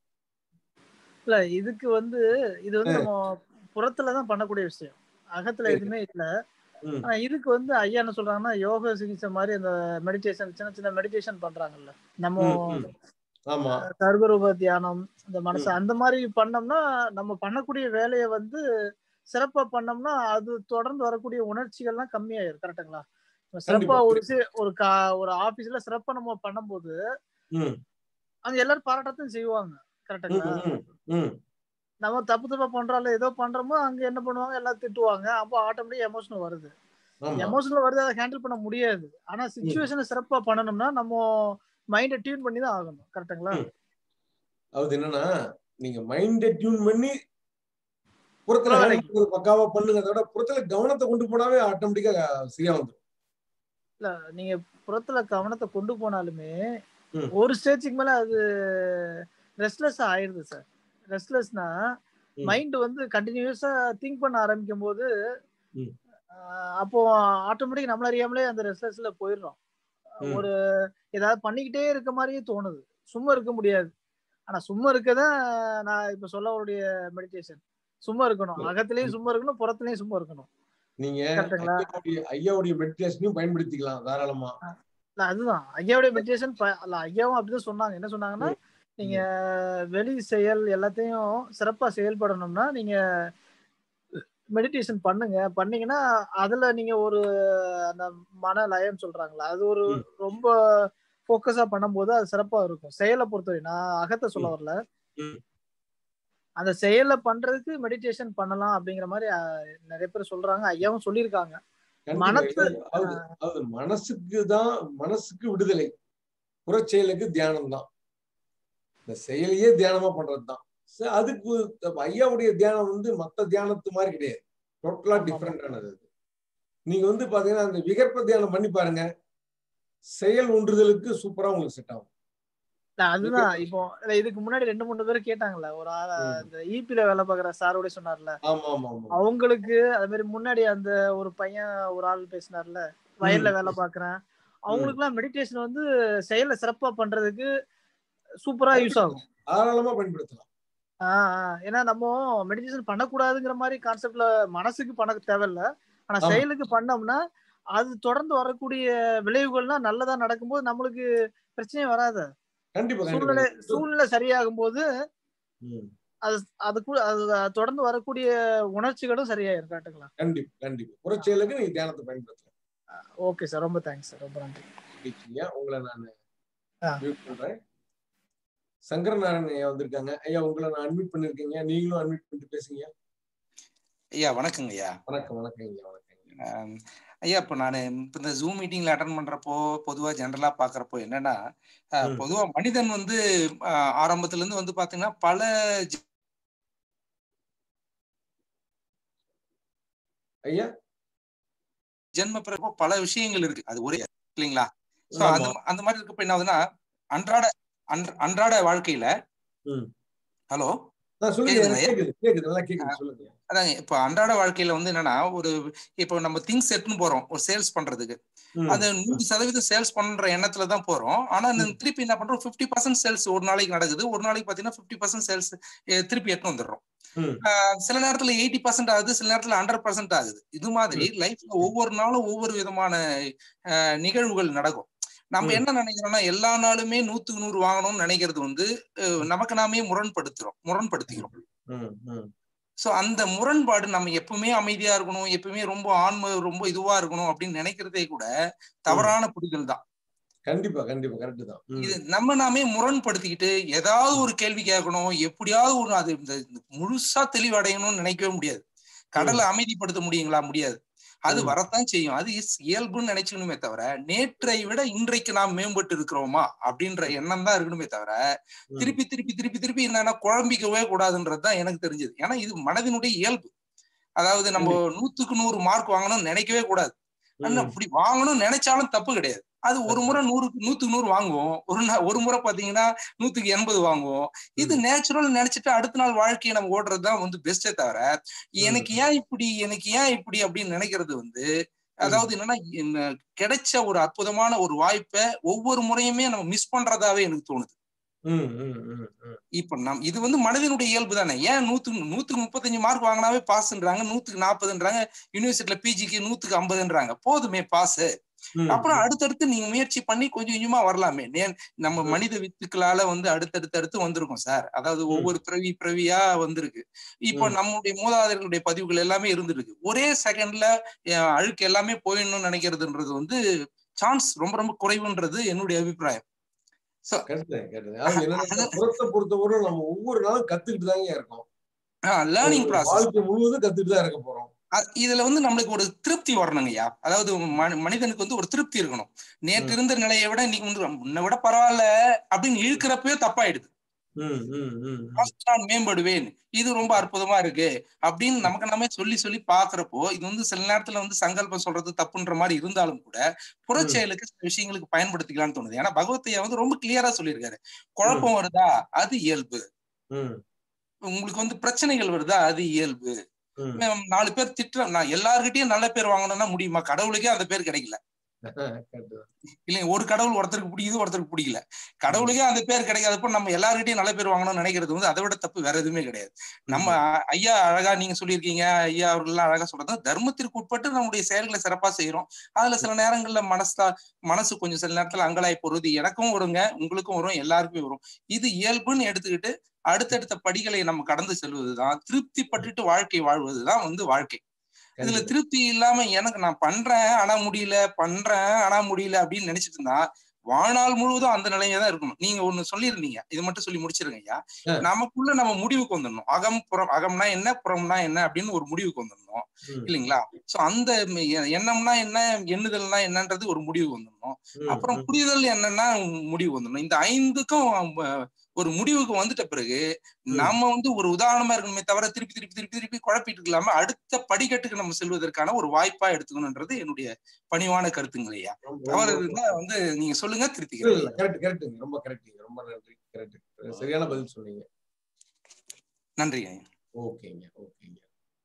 இல்ல இதுக்கு வந்து இது வந்து ஆ, நம்ம புறத்துல தான் பண்ணக்கூடிய விஷயம் அகத்துல சரி எதுவுமே இல்ல ம் ஆனா இதுக்கு வந்து ஐயா என்ன சொல்றாங்கன்னா யோக சிகிச்சை மாதிரி அந்த மெடிடேஷன் சின்ன சின்ன மெடிடேஷன் பண்றாங்கல்ல நம்ம ம் ம் ஆமா சர்வரூப தியானம் இந்த மனசு ம் அந்த மாதிரி பண்ணோம்னா நம்ம பண்ணக்கூடிய வேலையை வந்து சிறப்பா பண்ணோம்னா அது தொடர்ந்து வரக்கூடிய உணர்ச்சிகள்லாம் கம்மியாயிரும் கரெக்டுங்களா இப்ப சிறப்பா கண்டிப்பா ஒரு சி- ஒரு கா ஒரு ஆபீஸ்ல சிறப்பா நம்ம பண்ணும்போது ம் அங்க எல்லாரும் பாராட்டத்தையும் செய்வாங்க ம் கரெக்டுங்களா ம் ம் நம்ம தப்பு தப்பா பண்றோம்ல ஏதோ பண்றோமோ அங்க என்ன பண்ணுவாங்க எல்லாம் திட்டுவாங்க அப்போ ஆட்டோமேட்டிக் எமோஷனல் வருது ஆமா எமோஷனல் வருது அதை ஹேண்டில் பண்ண முடியாது ஆனா ம் சுச்சுவேஷனை சிறப்பா பண்ணணும்னா நம்ம மைண்டை டியூன் பண்ணி தான் ஆகணும் கரெக்டுங்களா ம் அது என்னன்னா நீங்க மைண்டை டியூன் பண்ணி புறத்துல புற ஹேண்டில் வேலைக்கு பண்றது பக்காவா பண்ணுங்கிறத விட புறத்துல கவனத்தை கொண்டு போனாவே ஆட்டோமேட்டிக்கா சரியா வந்துடும் இல்ல நீங்க புறத்துல கவனத்தை கொண்டு போனாலுமே ம் ஒரு ஸ்டேஜுக்கு மேல அது ரெஸ்ட்லெஸ் ஆயிடுது சார் ரெஸ்ட்லெஸ்னா ம் மைண்ட் வந்து கண்டினியூஸா திங்க் பண்ண ஆரம்பிக்கும் போது ம் ஆஹ் அப்போ ஆட்டோமேட்டிக் நம்மள அறியாமலே அந்த ரெஸ்ட்லெஸ்ல போயிடுறோம் ம் ஒரு ஏதாவது பண்ணிக்கிட்டே இருக்க மாதிரியே தோணுது சும்மா இருக்க முடியாது ஆனா சும்மா இருக்கதான் நான் இப்ப சொல்ல வரக்கூடிய மெடிடேஷன் சும்மா இருக்கணும் அகத்திலயும் சும்மா இருக்கணும் புறத்துலயும் சும்மா இருக்கணும் நீங்க கரெக்டுங்களா ஐயாவுடைய ஐயாவுடைய மெடிடேஷனையும் பயன்படுத்திக்கலாம் தாராளமா இல்ல அதுதான் ஐயாவுடைய மெடிடேஷன் அல்ல ஐயாவும் அப்படிதான் சொன்னாங்க என்ன சொன்னாங்கன்னா ம் நீங்க ம் வெளி செயல் எல்லாத்தையும் சிறப்பா செயல்படணும்னா நீங்க மெடிடேஷன் பண்ணுங்க பண்ணீங்கன்னா அதுல நீங்க ஒரு அந்த மன லயம் சொல்றாங்களா அது ஒரு ம் ரொம்ப ஃபோக்கஸா பண்ணும்போது அது சிறப்பா இருக்கும் செயலை பொறுத்தவரை நான் அகத்தை சொல்ல ம் வரல ம் அந்த செயலை பண்றதுக்கு மெடிடேஷன் பண்ணலாம் அப்படிங்கிற மாதிரி அஹ், நிறைய பேர் சொல்றாங்க ஐயாவும் சொல்லியிருக்காங்க கண்டிப்பா மனசு இல்ல அதாவது அதாவது மனசுக்கு தான் மனசுக்கு விடுதலை புறச்செயலுக்கு தியானம் தான் இந்த செயலையே தியானமா பண்றதுதான் சரி, அதுக்கு அப்ப ஐயாவுடைய தியானம் வந்து மத்த தியானத்து மாதிரி கிடையாது டோட்டலா ஆமா ஆமா டிஃப்ரெண்டானது அது நீங்க வந்து பாத்தீங்கன்னா அந்த விகற்ப தியானம் பண்ணி பாருங்க செயல் ஒன்றுதலுக்கு சூப்பரா உங்களுக்கு செட் ஆகும் இல்ல, அதுதான் விகற்ப இப்போ இல்ல, இதுக்கு முன்னாடி ரெண்டு மூணு பேர் கேட்டாங்கல்ல ஒரு ஆ- ம். இந்த ஈபில வேலை பார்க்குற சாரோட சொன்னார்ல ஆமா ஆமா ஆமா அவங்களுக்கு அது மாதிரி முன்னாடி அந்த ஒரு பையன் ஒரு ஆள் பேசினார்ல ம் வயல்ல வேலை பார்க்குறேன் ம் அவங்களுக்குலாம் மெடிடேஷன் வந்து செயலை சிறப்பா பண்றதுக்கு சூப்பரா யூஸ் ஆகும் தாராளமா பயன்படுத்தலாம் ஆஹ் ஆஹ் ஏன்னா நம்ம மெடிடேஷன் பண்ணக்கூடாதுங்கிற மாதிரி கான்செப்ட்ல மனசுக்கு பண்ண தேவையில்ல ஆனா ஆமா செயலுக்கு பண்ணோம்னா அது தொடர்ந்து வரக்கூடிய விளைவுகள்லாம் நல்லதா நடக்கும்போது நம்மளுக்கு பிரச்சனையே வராது கண்டிப்பா கண்டிப்பா சூழ்நிலை கண்டிப்பா. சூழ்நிலை சரியாகும் போது ம். அது அது கூட அது தொடர்ந்து வரக்கூடிய உணர்ச்சிகளும் சரியாயிரும் காட்டுங்களா கண்டிப்பா கண்டிப்பா புறச்செயலுக்கு நீங்க தியானத்தை பயன்படுத்தலாம் ஓகே சார் ரொம்ப தேங்க்ஸ் சார் ரொம்ப நன்றி இருக்கீங்க உங்களை நான் ஆ மியூட் பண்றேன் சங்கரநாராயணன் ஐயா வந்திருக்காங்க ஐயா உங்களை நான் அட்மிட் பண்ணிருக்கீங்க நீங்களும் அட்மிட் பண்ணிட்டு பேசுங்க ஐயா வணக்கங்க ஐயா வணக்கம் வணக்கம் ஐயா வணக்கம் ஆம், ஐயா இப்போ நான் இப்போ இந்த ஜூம் மீட்டிங்ல அட்டன் பண்றப்போ பொதுவா ஜென்ரலா பாக்குறப்போ என்னன்னா அஹ், ம். பொதுவா மனிதன் வந்து அஹ், ஆரம்பத்துல இருந்து வந்து பாத்தீங்கன்னா பல ஜெ- ஐயா ஜென்ம பிறப்போ பல விஷயங்கள் இருக்கு அது ஒரே இல்லைங்களா சோ ஆமா. அந்த அந்த மாதிரி இருக்கப்ப என்ன ஆகுதுன்னா அன்றாட அன்ற- அன்றாட வாழ்க்கையில ம். ஹலோ நான் சொல்லுங்க கேக்குதுங்களா எனக்கு ஐயா? கேக்குது கேக்குது நல்லா கேக்குது சொல்லுங்க அதாங்க இப்ப அன்றாட வாழ்க்கையில வந்து என்னன்னா ஒரு இப்போ நம்ம திங்ஸ் எடுத்துன்னு போறோம் ஒரு சேல்ஸ் பண்றதுக்கு ம். அது நூறு சதவீதம் சேல்ஸ் பண்ற எண்ணத்துல தான் போறோம் ஆனா இந்த திருப்பி என்ன பண்றோம் 50% பர்சன்ட் சேல்ஸ் ஒரு நாளைக்கு நடக்குது ஒரு நாளைக்கு பாத்தீங்கன்னா 50% பர்சன்ட் சேல்ஸ் திருப்பி எடுத்து வந்துடுறோம் ம். ஆஹ் சில நேரத்துல எயிட்டி பர்சன்ட் ஆகுது சில நேரத்துல ஹண்ட்ரட் பர்சன்ட் ஆகுது இது மாதிரி லைஃப்ல ஒவ்வொரு நாளும் ஒவ்வொரு விதமான ஆஹ் நிகழ்வுகள் நடக்கும் நம்ம ம். என்ன நினைக்கிறோம்னா எல்லா நாளுமே நூத்துக்கு நூறு வாங்கணும்னு நினைக்கிறது வந்து அஹ் நமக்கு நாமே முரண்படுத்துறோம் முரண்படுத்திக்கிறோம் ம், ம். சோ அந்த முரண்பாடு நம்ம எப்பவுமே அமைதியா இருக்கணும் எப்பவுமே ரொம்ப ஆன்ம ரொம்ப இதுவா இருக்கணும் அப்படின்னு நினைக்கிறதே கூட தவறான புரிதல் தான் கண்டிப்பா கண்டிப்பா கரெக்ட் தான் ம். இது நம்ம நாமே முரண்படுத்திக்கிட்டு ஏதாவது ஒரு கேள்வி கேட்கணும் எப்படியாவது ஒரு அது இந்த இந்த முழுசா தெளிவடையணும்னு நினைக்கவே முடியாது கடலை அமைதிப்படுத்த முடியுங்களா முடியாது அது ம். வரத்தான் செய்யும் அது இஸ் இயல்புன்னு நினைச்சுக்கணுமே தவிர நேற்றை விட இன்றைக்கு நாம் மேம்பட்டு இருக்கிறோமா அப்படின்ற எண்ணம் தான் இருக்கணுமே தவிர ம். திருப்பி திருப்பி திருப்பி திருப்பி என்னன்னா குழம்பிக்கவே கூடாதுன்றது தான் எனக்கு தெரிஞ்சது ஏன்னா இது மனதினுடைய இயல்பு அதாவது நம்ம நூத்துக்கு நூறு மார்க் வாங்கணும்னு நினைக்கவே கூடாது ஆனா ம். அப்படி வாங்கணும்னு நினைச்சாலும் தப்பு கிடையாது அது ஒரு முறை நூறுக்கு நூத்துக்கு நூறு வாங்குவோம் ஒரு நா- ஒரு முறை பாத்தீங்கன்னா நூத்துக்கு எண்பது வாங்குவோம் இது நேச்சுரல் நினைச்சிட்டு அடுத்த நாள் வாழ்க்கையை நம்ம ஓடுறது தான் வந்து பெஸ்டே தவிர எனக்கு ஏன் இப்படி எனக்கு ஏன் இப்படி அப்படின்னு நினைக்கிறது வந்து அதாவது என்னன்னா என்ன கிடைச்ச ஒரு அற்புதமான ஒரு வாய்ப்பை ஒவ்வொரு முறையுமே நம்ம மிஸ் பண்றதாவே எனக்கு தோணுது ம், ம், ம், ம். இப்ப நம் இது வந்து மனிதனுடைய இயல்பு தானே ஏன் நூத்துக்கு நூத்துக்கு முப்பத்தஞ்சு மார்க் வாங்கினாவே பாஸ்ன்றாங்க நூத்துக்கு நாற்பதுன்றாங்க யூனிவர்சிட்டியில பிஜிக்கு நூத்துக்கு ஐம்பதுன்றாங்க போதுமே பாஸ் ம். அப்புறம் அடுத்தடுத்து நீங்க முயற்சி பண்ணி கொஞ்சம் கொஞ்சமா வரலாமே நே- நம்ம மனித வித்துக்களால வந்து அடுத்தடுத்து அடுத்து வந்திருக்கோம் சார் அதாவது ஒவ்வொரு பிறவி பிறவியா வந்திருக்கு இப்போ ம். நம்முடைய மூதாதையர்களுடைய பதிவுகள் எல்லாமே இருந்திருக்கு ஒரே செகண்ட்ல அழுக்கு எல்லாமே போயிடணும்னு நினைக்கிறதுன்றது வந்து சான்ஸ் ரொம்ப ரொம்ப குறைவுன்றது என்னுடைய அபிப்பிராயம் சோ கரெக்ட் கரெக்ட் அதாவது என்னன்னா புறத்தை பொறுத்தவரை நம்ம ஒவ்வொரு நாளும் கத்துக்கிட்டு தாங்க இருக்கோம் லேர்னிங் ஒரு ப்ராசஸ் வாழ்க்கை முழுவதும் கத்துக்கிட்டு தான் இருக்க போறோம் அ- இதுல வந்து நம்மளுக்கு ஒரு திருப்தி வரணுங்கய்யா அதாவது மனி- மனிதனுக்கு வந்து ஒரு திருப்தி இருக்கணும் நேற்று இருந்த நிலையை விட இன்னைக்கு வந்து முன்ன விட பரவாயில்ல அப்படின்னு இழுக்கிறப்பவே தப்பாயிடுது ம், ம், ம், ம். நான் மேம்படுவேன் இது ரொம்ப அற்புதமா இருக்கு அப்படின்னு நமக்கு நாமே சொல்லி சொல்லி பாக்குறப்போ இது வந்து சில நேரத்துல வந்து சங்கல்பம் சொல்றது தப்புன்ற மாதிரி இருந்தாலும் கூட புறச்செயலுக்கு சில விஷயங்களுக்கு பயன்படுத்திக்கலாம்னு தோணுது ஏன்னா பகவத்தையா வந்து ரொம்ப கிளியரா சொல்லியிருக்காரு குழப்பம் வருதா அது இயல்பு ம், உங்களுக்கு வந்து பிரச்சனைகள் வருதா அது இயல்பு ம். மேம், நாலு பேர் திட்டுற நான் எல்லார்கிட்டயும் நல்ல பேர் வாங்கணும்னா முடியுமா கடவுளுக்கே அந்த பேர் கிடைக்கல correct தான். இல்லைங்க ஒரு கடவுள் ஒருத்தருக்கு பிடிக்குது ஒருத்தருக்கு பிடிக்கல கடவுளுக்கே அந்த பேர் கிடைக்காதப்போ நம்ம எல்லார்கிட்டயும் நல்ல பேர் வாங்கணும்னு நினைக்கிறது வந்து அதை விட தப்பு வேற எதுவுமே கிடையாது நம்ம அ- ஐயா அழகா நீங்க சொல்லியிருக்கீங்க ஐயா அவர்கள் எல்லாம் அழகா சொல்றது தர்மத்திற்கு உட்பட்டு நம்முடைய செயல்களை சிறப்பா செய்யறோம் அதுல சில நேரங்கள்ல மனசா மனசு கொஞ்சம் சில நேரத்துல அங்கலாய் போறது எனக்கும் வருங்க உங்களுக்கும் வரும் எல்லாருக்குமே வரும் இது இயல்புன்னு எடுத்துக்கிட்டு அடுத்தடுத்த படிகளை நம்ம கடந்து செல்வதுதான் திருப்தி பட்டுட்டு வாழ்க்கை வாழ்வதுதான் வந்து வாழ்க்கை இதுல திருப்தி இல்லாம எனக்கு நான் பண்றேன் ஆனா முடியல பண்றேன் ஆனா முடியல அப்படின்னு நினைச்சிட்டு இருந்தா வாழ்நாள் முழுவதும் அந்த நிலையில தான் இருக்கணும் நீங்க ஒண்ணு சொல்லியிருந்தீங்க இது மட்டும் சொல்லி முடிச்சிருங்க ஐயா நமக்குள்ள நம்ம முடிவுக்கு வந்துடணும் அகம் புறம் அகம்னா என்ன புறம்னா என்ன அப்படின்னு ஒரு முடிவுக்கு வந்துடணும் ம். இல்லைங்களா சோ அந்த ம- எ- எண்ணம்னா என்ன எண்ணுதல்னா என்னன்றது ஒரு முடிவு வந்துடணும் ம், அப்புறம் ம். புரிதல் என்னன்னா முடிவு வந்துடணும் இந்த ஐந்துக்கும் அஹ், ஒரு முடிவுக்கு வந்துட்ட பிறகு நம்ம வந்து ஒரு உதாரணமா இருக்கணுமே தவிர திருப்பி திருப்பி திருப்பி திருப்பி குழப்பிட்டு இல்லாம அடுத்த படிக்கட்டுக்கு நம்ம செல்வதற்கான ஒரு வாய்ப்பா எடுத்துக்கணும்ன்றது என்னுடைய பணிவான கருத்துங்கள் ஐயா தவறு இருந்தா வந்து நீங்க சொல்லுங்க இல்ல திருத்திக்கிறேன் இல்ல கரெக்ட் கரெக்ட்டுங்க ரொம்ப கரெக்ட்டுங்க ரொம்ப நன்றி கரெக்ட் சரியான பதில் சொன்னீங்க நன்றி ஐயா ஓகேங்க ஓகேங்க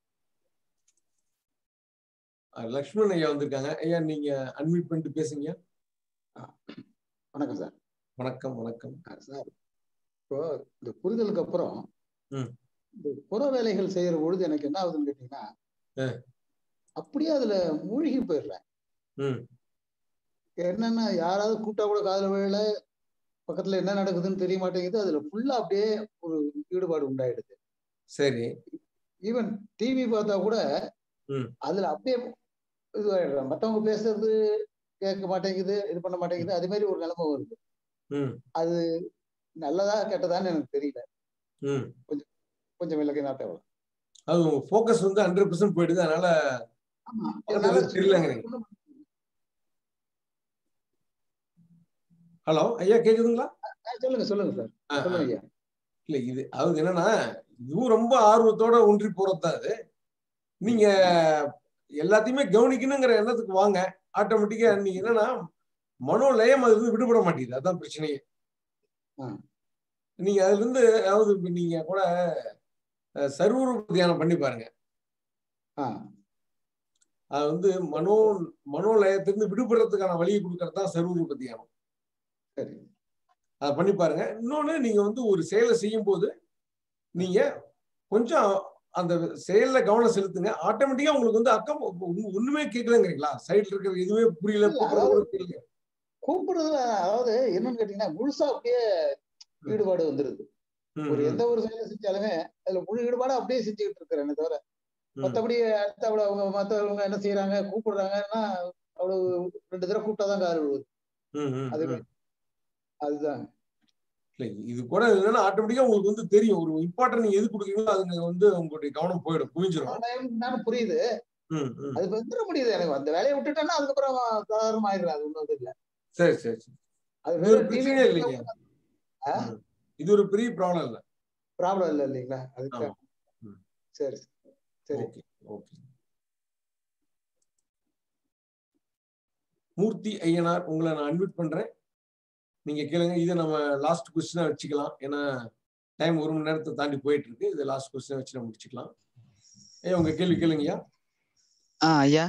அஹ் லக்ஷ்மண் ஐயா வந்திருக்காங்க ஐயா நீங்க அன்மியூட் பண்ணிட்டு பேசுங்க வணக்கம் சார் வணக்கம் வணக்கம் சார் இப்போ இந்த புரிதலுக்கு அப்புறம் ம். இந்த புற வேலைகள் செய்யற பொழுது எனக்கு என்ன ஆகுதுன்னு கேட்டீங்கன்னா ஆ. அப்படியே அதுல மூழ்கி போயிடுறேன் ம் என்னன்னா யாராவது கூட்டா கூட காதுல விழல பக்கத்துல என்ன நடக்குதுன்னு தெரிய மாட்டேங்குது அதுல ஃபுல்லா அப்படியே ஒரு ஈடுபாடு உண்டாயிடுது சரி ஈவன் டிவி பார்த்தா கூட ம் அதுல அப்படியே இதுவாயிடுறேன் மத்தவங்க பேசுறது கேட்க மாட்டேங்குது இது பண்ண மாட்டேங்குது அது மாதிரி ஒரு நிலைமை வருது ம் அது நல்லதா கெட்டதான்னு எனக்கு தெரியல ம் கொஞ்சம் கொஞ்சம் விலகினா தேவை அது உங்க ஃபோக்கஸ் வந்து ஹண்ட்ரட் பர்சன்ட் போயிடுது அதனால ஆமா பக்கத்துல என்னால தெரியலங்கிறீங்க ஹலோ ஐயா கேக்குதுங்களா ஆ, சொல்லுங்க சொல்லுங்க சார் ஆ, ஆ. சொல்லுங்க ஐயா இல்ல இது அது என்னன்னா இதுவும் ரொம்ப ஆர்வத்தோட ஒன்றி போறதுதான் அது நீங்க எல்லாத்தையுமே கவனிக்கணுங்கிற எண்ணத்துக்கு வாங்க ஆட்டோமேட்டிக்கா நீங்க என்னன்னா மனோலயம் அதுல இருந்து விடுபட மாட்டேங்குது அதான் பிரச்சனையே ஆ. நீங்க அதுல இருந்து அதாவது இப்ப நீங்க கூட அஹ், சர்வரூப தியானம் பண்ணி பாருங்க ஆ அது வந்து மனோ மனோலயத்திலிருந்து விடுபடுறதுக்கான வழியை கொடுக்கறது தான் சர்வரூப தியானம் சரி அதை பண்ணி பாருங்க இன்னொன்னு நீங்க வந்து ஒரு செயலை செய்யும் போது நீங்க கொஞ்சம் அந்த செயல்ல கவனம் செலுத்துங்க ஆட்டோமேட்டிக்கா உங்களுக்கு வந்து அக்கம் ஒண்ணு- ஒண்ணுமே கேட்கலங்கிறீங்களா சைடுல இருக்கிற எதுவுமே புரியல இல்ல, கூப்பிடுறது கூட தெரியல கூப்பிடுறதுல அதாவது என்னன்னு கேட்டீங்கன்னா முழுசா அப்படியே ஈடுபாடு வந்துருது ம், ஒரு ம், எந்த ஒரு செயலை செஞ்சாலுமே அதுல முழு ஈடுபாடு அப்படியே செஞ்சுக்கிட்டு இருக்கிறேனே தவிர ம். மத்தபடி அடுத்த அவ்வளவு அவங்க மத்தவங்க என்ன செய்யறாங்க கூப்பிடுறாங்கன்னா அவ்வளவு ரெண்டு தடவை கூப்பிட்டாதான் காது விழுவுது ம், ம், அது ம். அதுதான் இல்ல இது கூட என்னன்னா ஆட்டோமேட்டிக்கா உங்களுக்கு வந்து தெரியும் ஒரு இம்பார்ட்டன்ட் நீங்க எது கொடுக்குறீங்களோ அதுங்க வந்து உங்களுடைய கவனம் போயிடும் புரிஞ்சிடும் நானும் புரியுது ம், ம். அது வந்துட முடியுது எனக்கு அந்த வேலையை விட்டுட்டேன்னா அதுக்கப்புறம் சாதாரணம் ஆயிடுறேன் அது ஒண்ணும் இல்ல சரி சரி சரி அது இது ஒரு வெறும் டிவி பிரச்சனையே இல்லைங்க ம். இது ஒரு பெரிய ப்ராப்ளம் இல்ல ப்ராப்ளம் இல்ல இல்லைங்களா அதுக்கு ஆமா ம். சரி சரி ஓகே ஓகே மூர்த்தி ஐயனார் உங்களை நான் அன்மிட் பண்றேன் நீங்க கேளுங்க இதை நம்ம லாஸ்ட் கொஸ்டினா வச்சுக்கலாம் ஏன்னா டைம் ஒரு மணி நேரத்தை தாண்டி போயிட்டு இருக்கு இதை லாஸ்ட் கொஸ்டினா வச்சு நம்ம முடிச்சுக்கலாம் ஐயா உங்க கேள்வி கேளுங்கய்யா ஆ ஐயா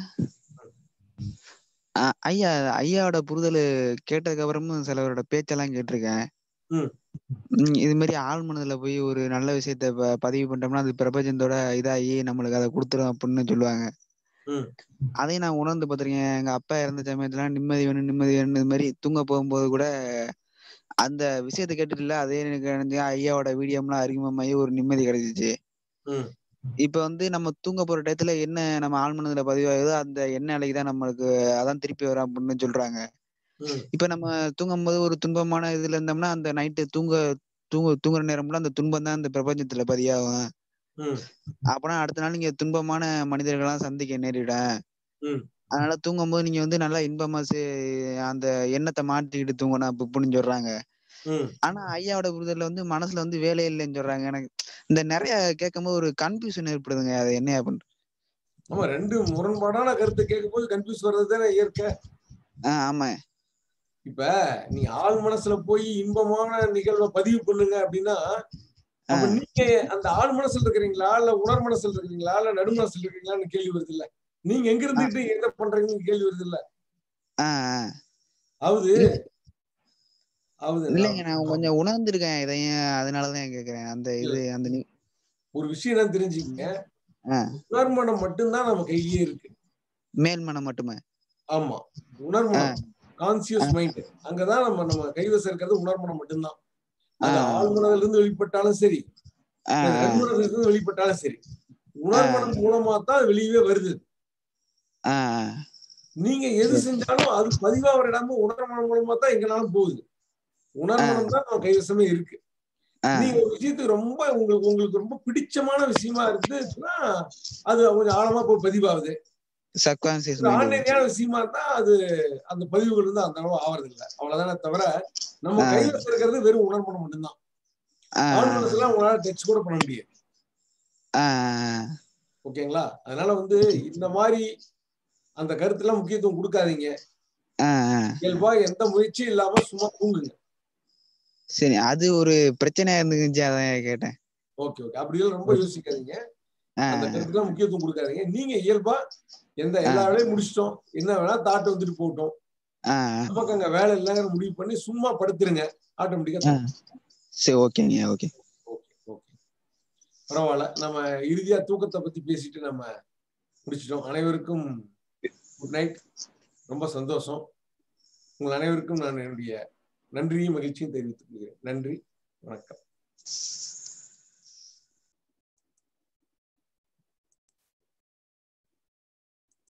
ஆ, ஐயா ஐயாவோட புரிதல் கேட்டதுக்கு அப்புறமும் சிலவரோட பேச்செல்லாம் கேட்டிருக்கேன் ம் ம், இது மாதிரி ஆழ் மனதுல போய் ஒரு நல்ல விஷயத்த ப- பதிவு பண்ணிட்டோம்னா அது பிரபஞ்சத்தோட இதாகி நம்மளுக்கு அதை கொடுத்துரும் அப்படின்னு சொல்லுவாங்க ம் அதையும் நான் உணர்ந்து பார்த்திருக்கேன் எங்க அப்பா இறந்த சமயத்துல நிம்மதி வேணும் நிம்மதி வேணும் இது மாதிரி தூங்க போகும்போது கூட அந்த விஷயத்த கேட்டுட்டுல அதே எனக்கு நினைச்சு ஐயாவோட வீடியோம்லாம் அறிமுகமாகி ஒரு நிம்மதி கிடைச்சிச்சு ம் இப்ப வந்து நம்ம தூங்க போற டயத்துல என்ன நம்ம ஆழ்மனதுல பதிவாகுதோ அந்த எண்ண அலைக்கு தான் நம்மளுக்கு அதான் திருப்பி வரும் அப்படின்னு சொல்றாங்க ம் இப்ப நம்ம தூங்கும் போது ஒரு துன்பமான இதுல இருந்தோம்னா அந்த நைட்டு தூங்க தூங்க தூங்குற நேரம்ல அந்த துன்பம் தான் அந்த பிரபஞ்சத்துல பதியாகும் ம் அப்பனா அடுத்த நாள் நீங்க துன்பமான மனிதர்கள்லாம் சந்திக்க நேரிடும் ம் அதனால தூங்கும் போது நீங்க வந்து நல்லா இன்பமா சே- அந்த எண்ணத்தை மாட்டிக்கிட்டு தூங்கணும் அப்ப இப்படின்னு சொல்றாங்க ம் ஆனா ஐயாவோட புரிதல்ல வந்து மனசுல வந்து வேலை இல்லைன்னு சொல்றாங்க எனக்கு இந்த நிறைய கேட்கும்போது ஒரு கன்ஃபியூஷன் ஏற்படுதுங்க அது என்ன பண்றது ஆமா ரெண்டு முரண்பாடான கருத்தை கேட்கும்போது கன்ஃபியூஸ் வர்றது தானே இயற்கை ஆஹ் ஆமா இப்ப நீ ஆள் மனசுல போய் இன்பமான நிகழ்வை பதிவு பண்ணுங்க அப்படின்னா அப்ப நீங்க அந்த ஆள் மனசுல இருக்கிறீங்களா இல்ல உணர் மனசுல இருக்கிறீங்களா இல்ல நடு மனசுல இருக்கிறீங்களான்னு கேள்வி வருது இல்ல நீங்க எங்க இருந்துட்டு என்ன பண்றீங்கன்னு கேள்வி வருது இல்ல ஆஹ் அவது அவது இல்லைங்க நான் கொஞ்சம் உணர்ந்திருக்கேன் இதையும் அதனாலதான் கேக்குறேன் அந்த இது அந்த நி- ஒரு விஷயம் என்ன தெரிஞ்சுக்கங்க ஆஹ் உணர்மனம் மட்டும்தான் நம்ம கையிலேயே இருக்கு மேல் மனம் மட்டுமே ஆமா உணர்மனம் கான்சியஸ் மைண்ட் அங்கதான் நம்ம நம்ம கைவசம் இருக்கிறது உணர்மனம் மட்டும்தான் அது ஆழ்மனதுல இருந்து வெளிப்பட்டாலும் சரி இல்ல நடுமனதுல இருந்து வெளிப்பட்டாலும் சரி உணர்மனம் மூலமா தான் வெளியவே வருது ஆஹ் நீங்க எது செஞ்சாலும் அது பதிவாகிற இடமும் உணர்மனம் மூலமா தான் எங்கனாலும் போகுது உணர்மனம் தான் நம்ம கைவசமே இருக்கு நீங்க ஒரு விஷயத்துக்கு ரொம்ப உங்களுக்கு உங்களுக்கு ரொம்ப பிடிச்சமான விஷயமா இருந்துச்சுன்னா அது கொஞ்சம் ஆழமா போய் பதிவாகுது சப்கான்சியஸ் ஒரு ஆன்லைனியான விஷயமா இருந்தா அது அந்த பதிவுகள் வந்து அந்த அளவு ஆவறது இல்லை அவ்வளவுதானே தவிர நம்ம ஆ. கையில இருக்கிறது வெறும் உணர்மனம் மட்டும்தான் ஆழ் மனசுல உங்களால டச் கூட பண்ண முடியாது ஓகேங்களா அதனால வந்து இந்த மாதிரி அந்த கருத்துலாம் முக்கியத்துவம் கொடுக்காதீங்க இயல்பா எந்த முயற்சியும் இல்லாம சும்மா தூங்குங்க சரி அது ஒரு பிரச்சனையா இருந்துச்சு அதான் கேட்டேன் ஓகே ஓகே அப்படி எல்லாம் ரொம்ப யோசிக்காதீங்க அந்த கருத்துக்கெல்லாம் முக்கியத்துவம் கொடுக்காதீங்க நீங்க இயல்பா எந்த எல்லா வேலையும் முடிச்சிட்டோம் என்ன வேணா தாட்டு வந்துட்டு போட்டோம் நமக்கு அங்க வேலை இல்லைங்கிற முடிவு பண்ணி சும்மா படுத்துருங்க ஆட்டோமேட்டிக்கா சரி ஓகேங்க ஓகே பரவாயில்ல நம்ம இறுதியா தூக்கத்தை பத்தி பேசிட்டு நம்ம முடிச்சிட்டோம் அனைவருக்கும் குட் நைட் ரொம்ப சந்தோஷம் உங்கள் அனைவருக்கும் நான் என்னுடைய நன்றியும் மகிழ்ச்சியும் தெரிவித்துக் கொள்கிறேன் நன்றி வணக்கம்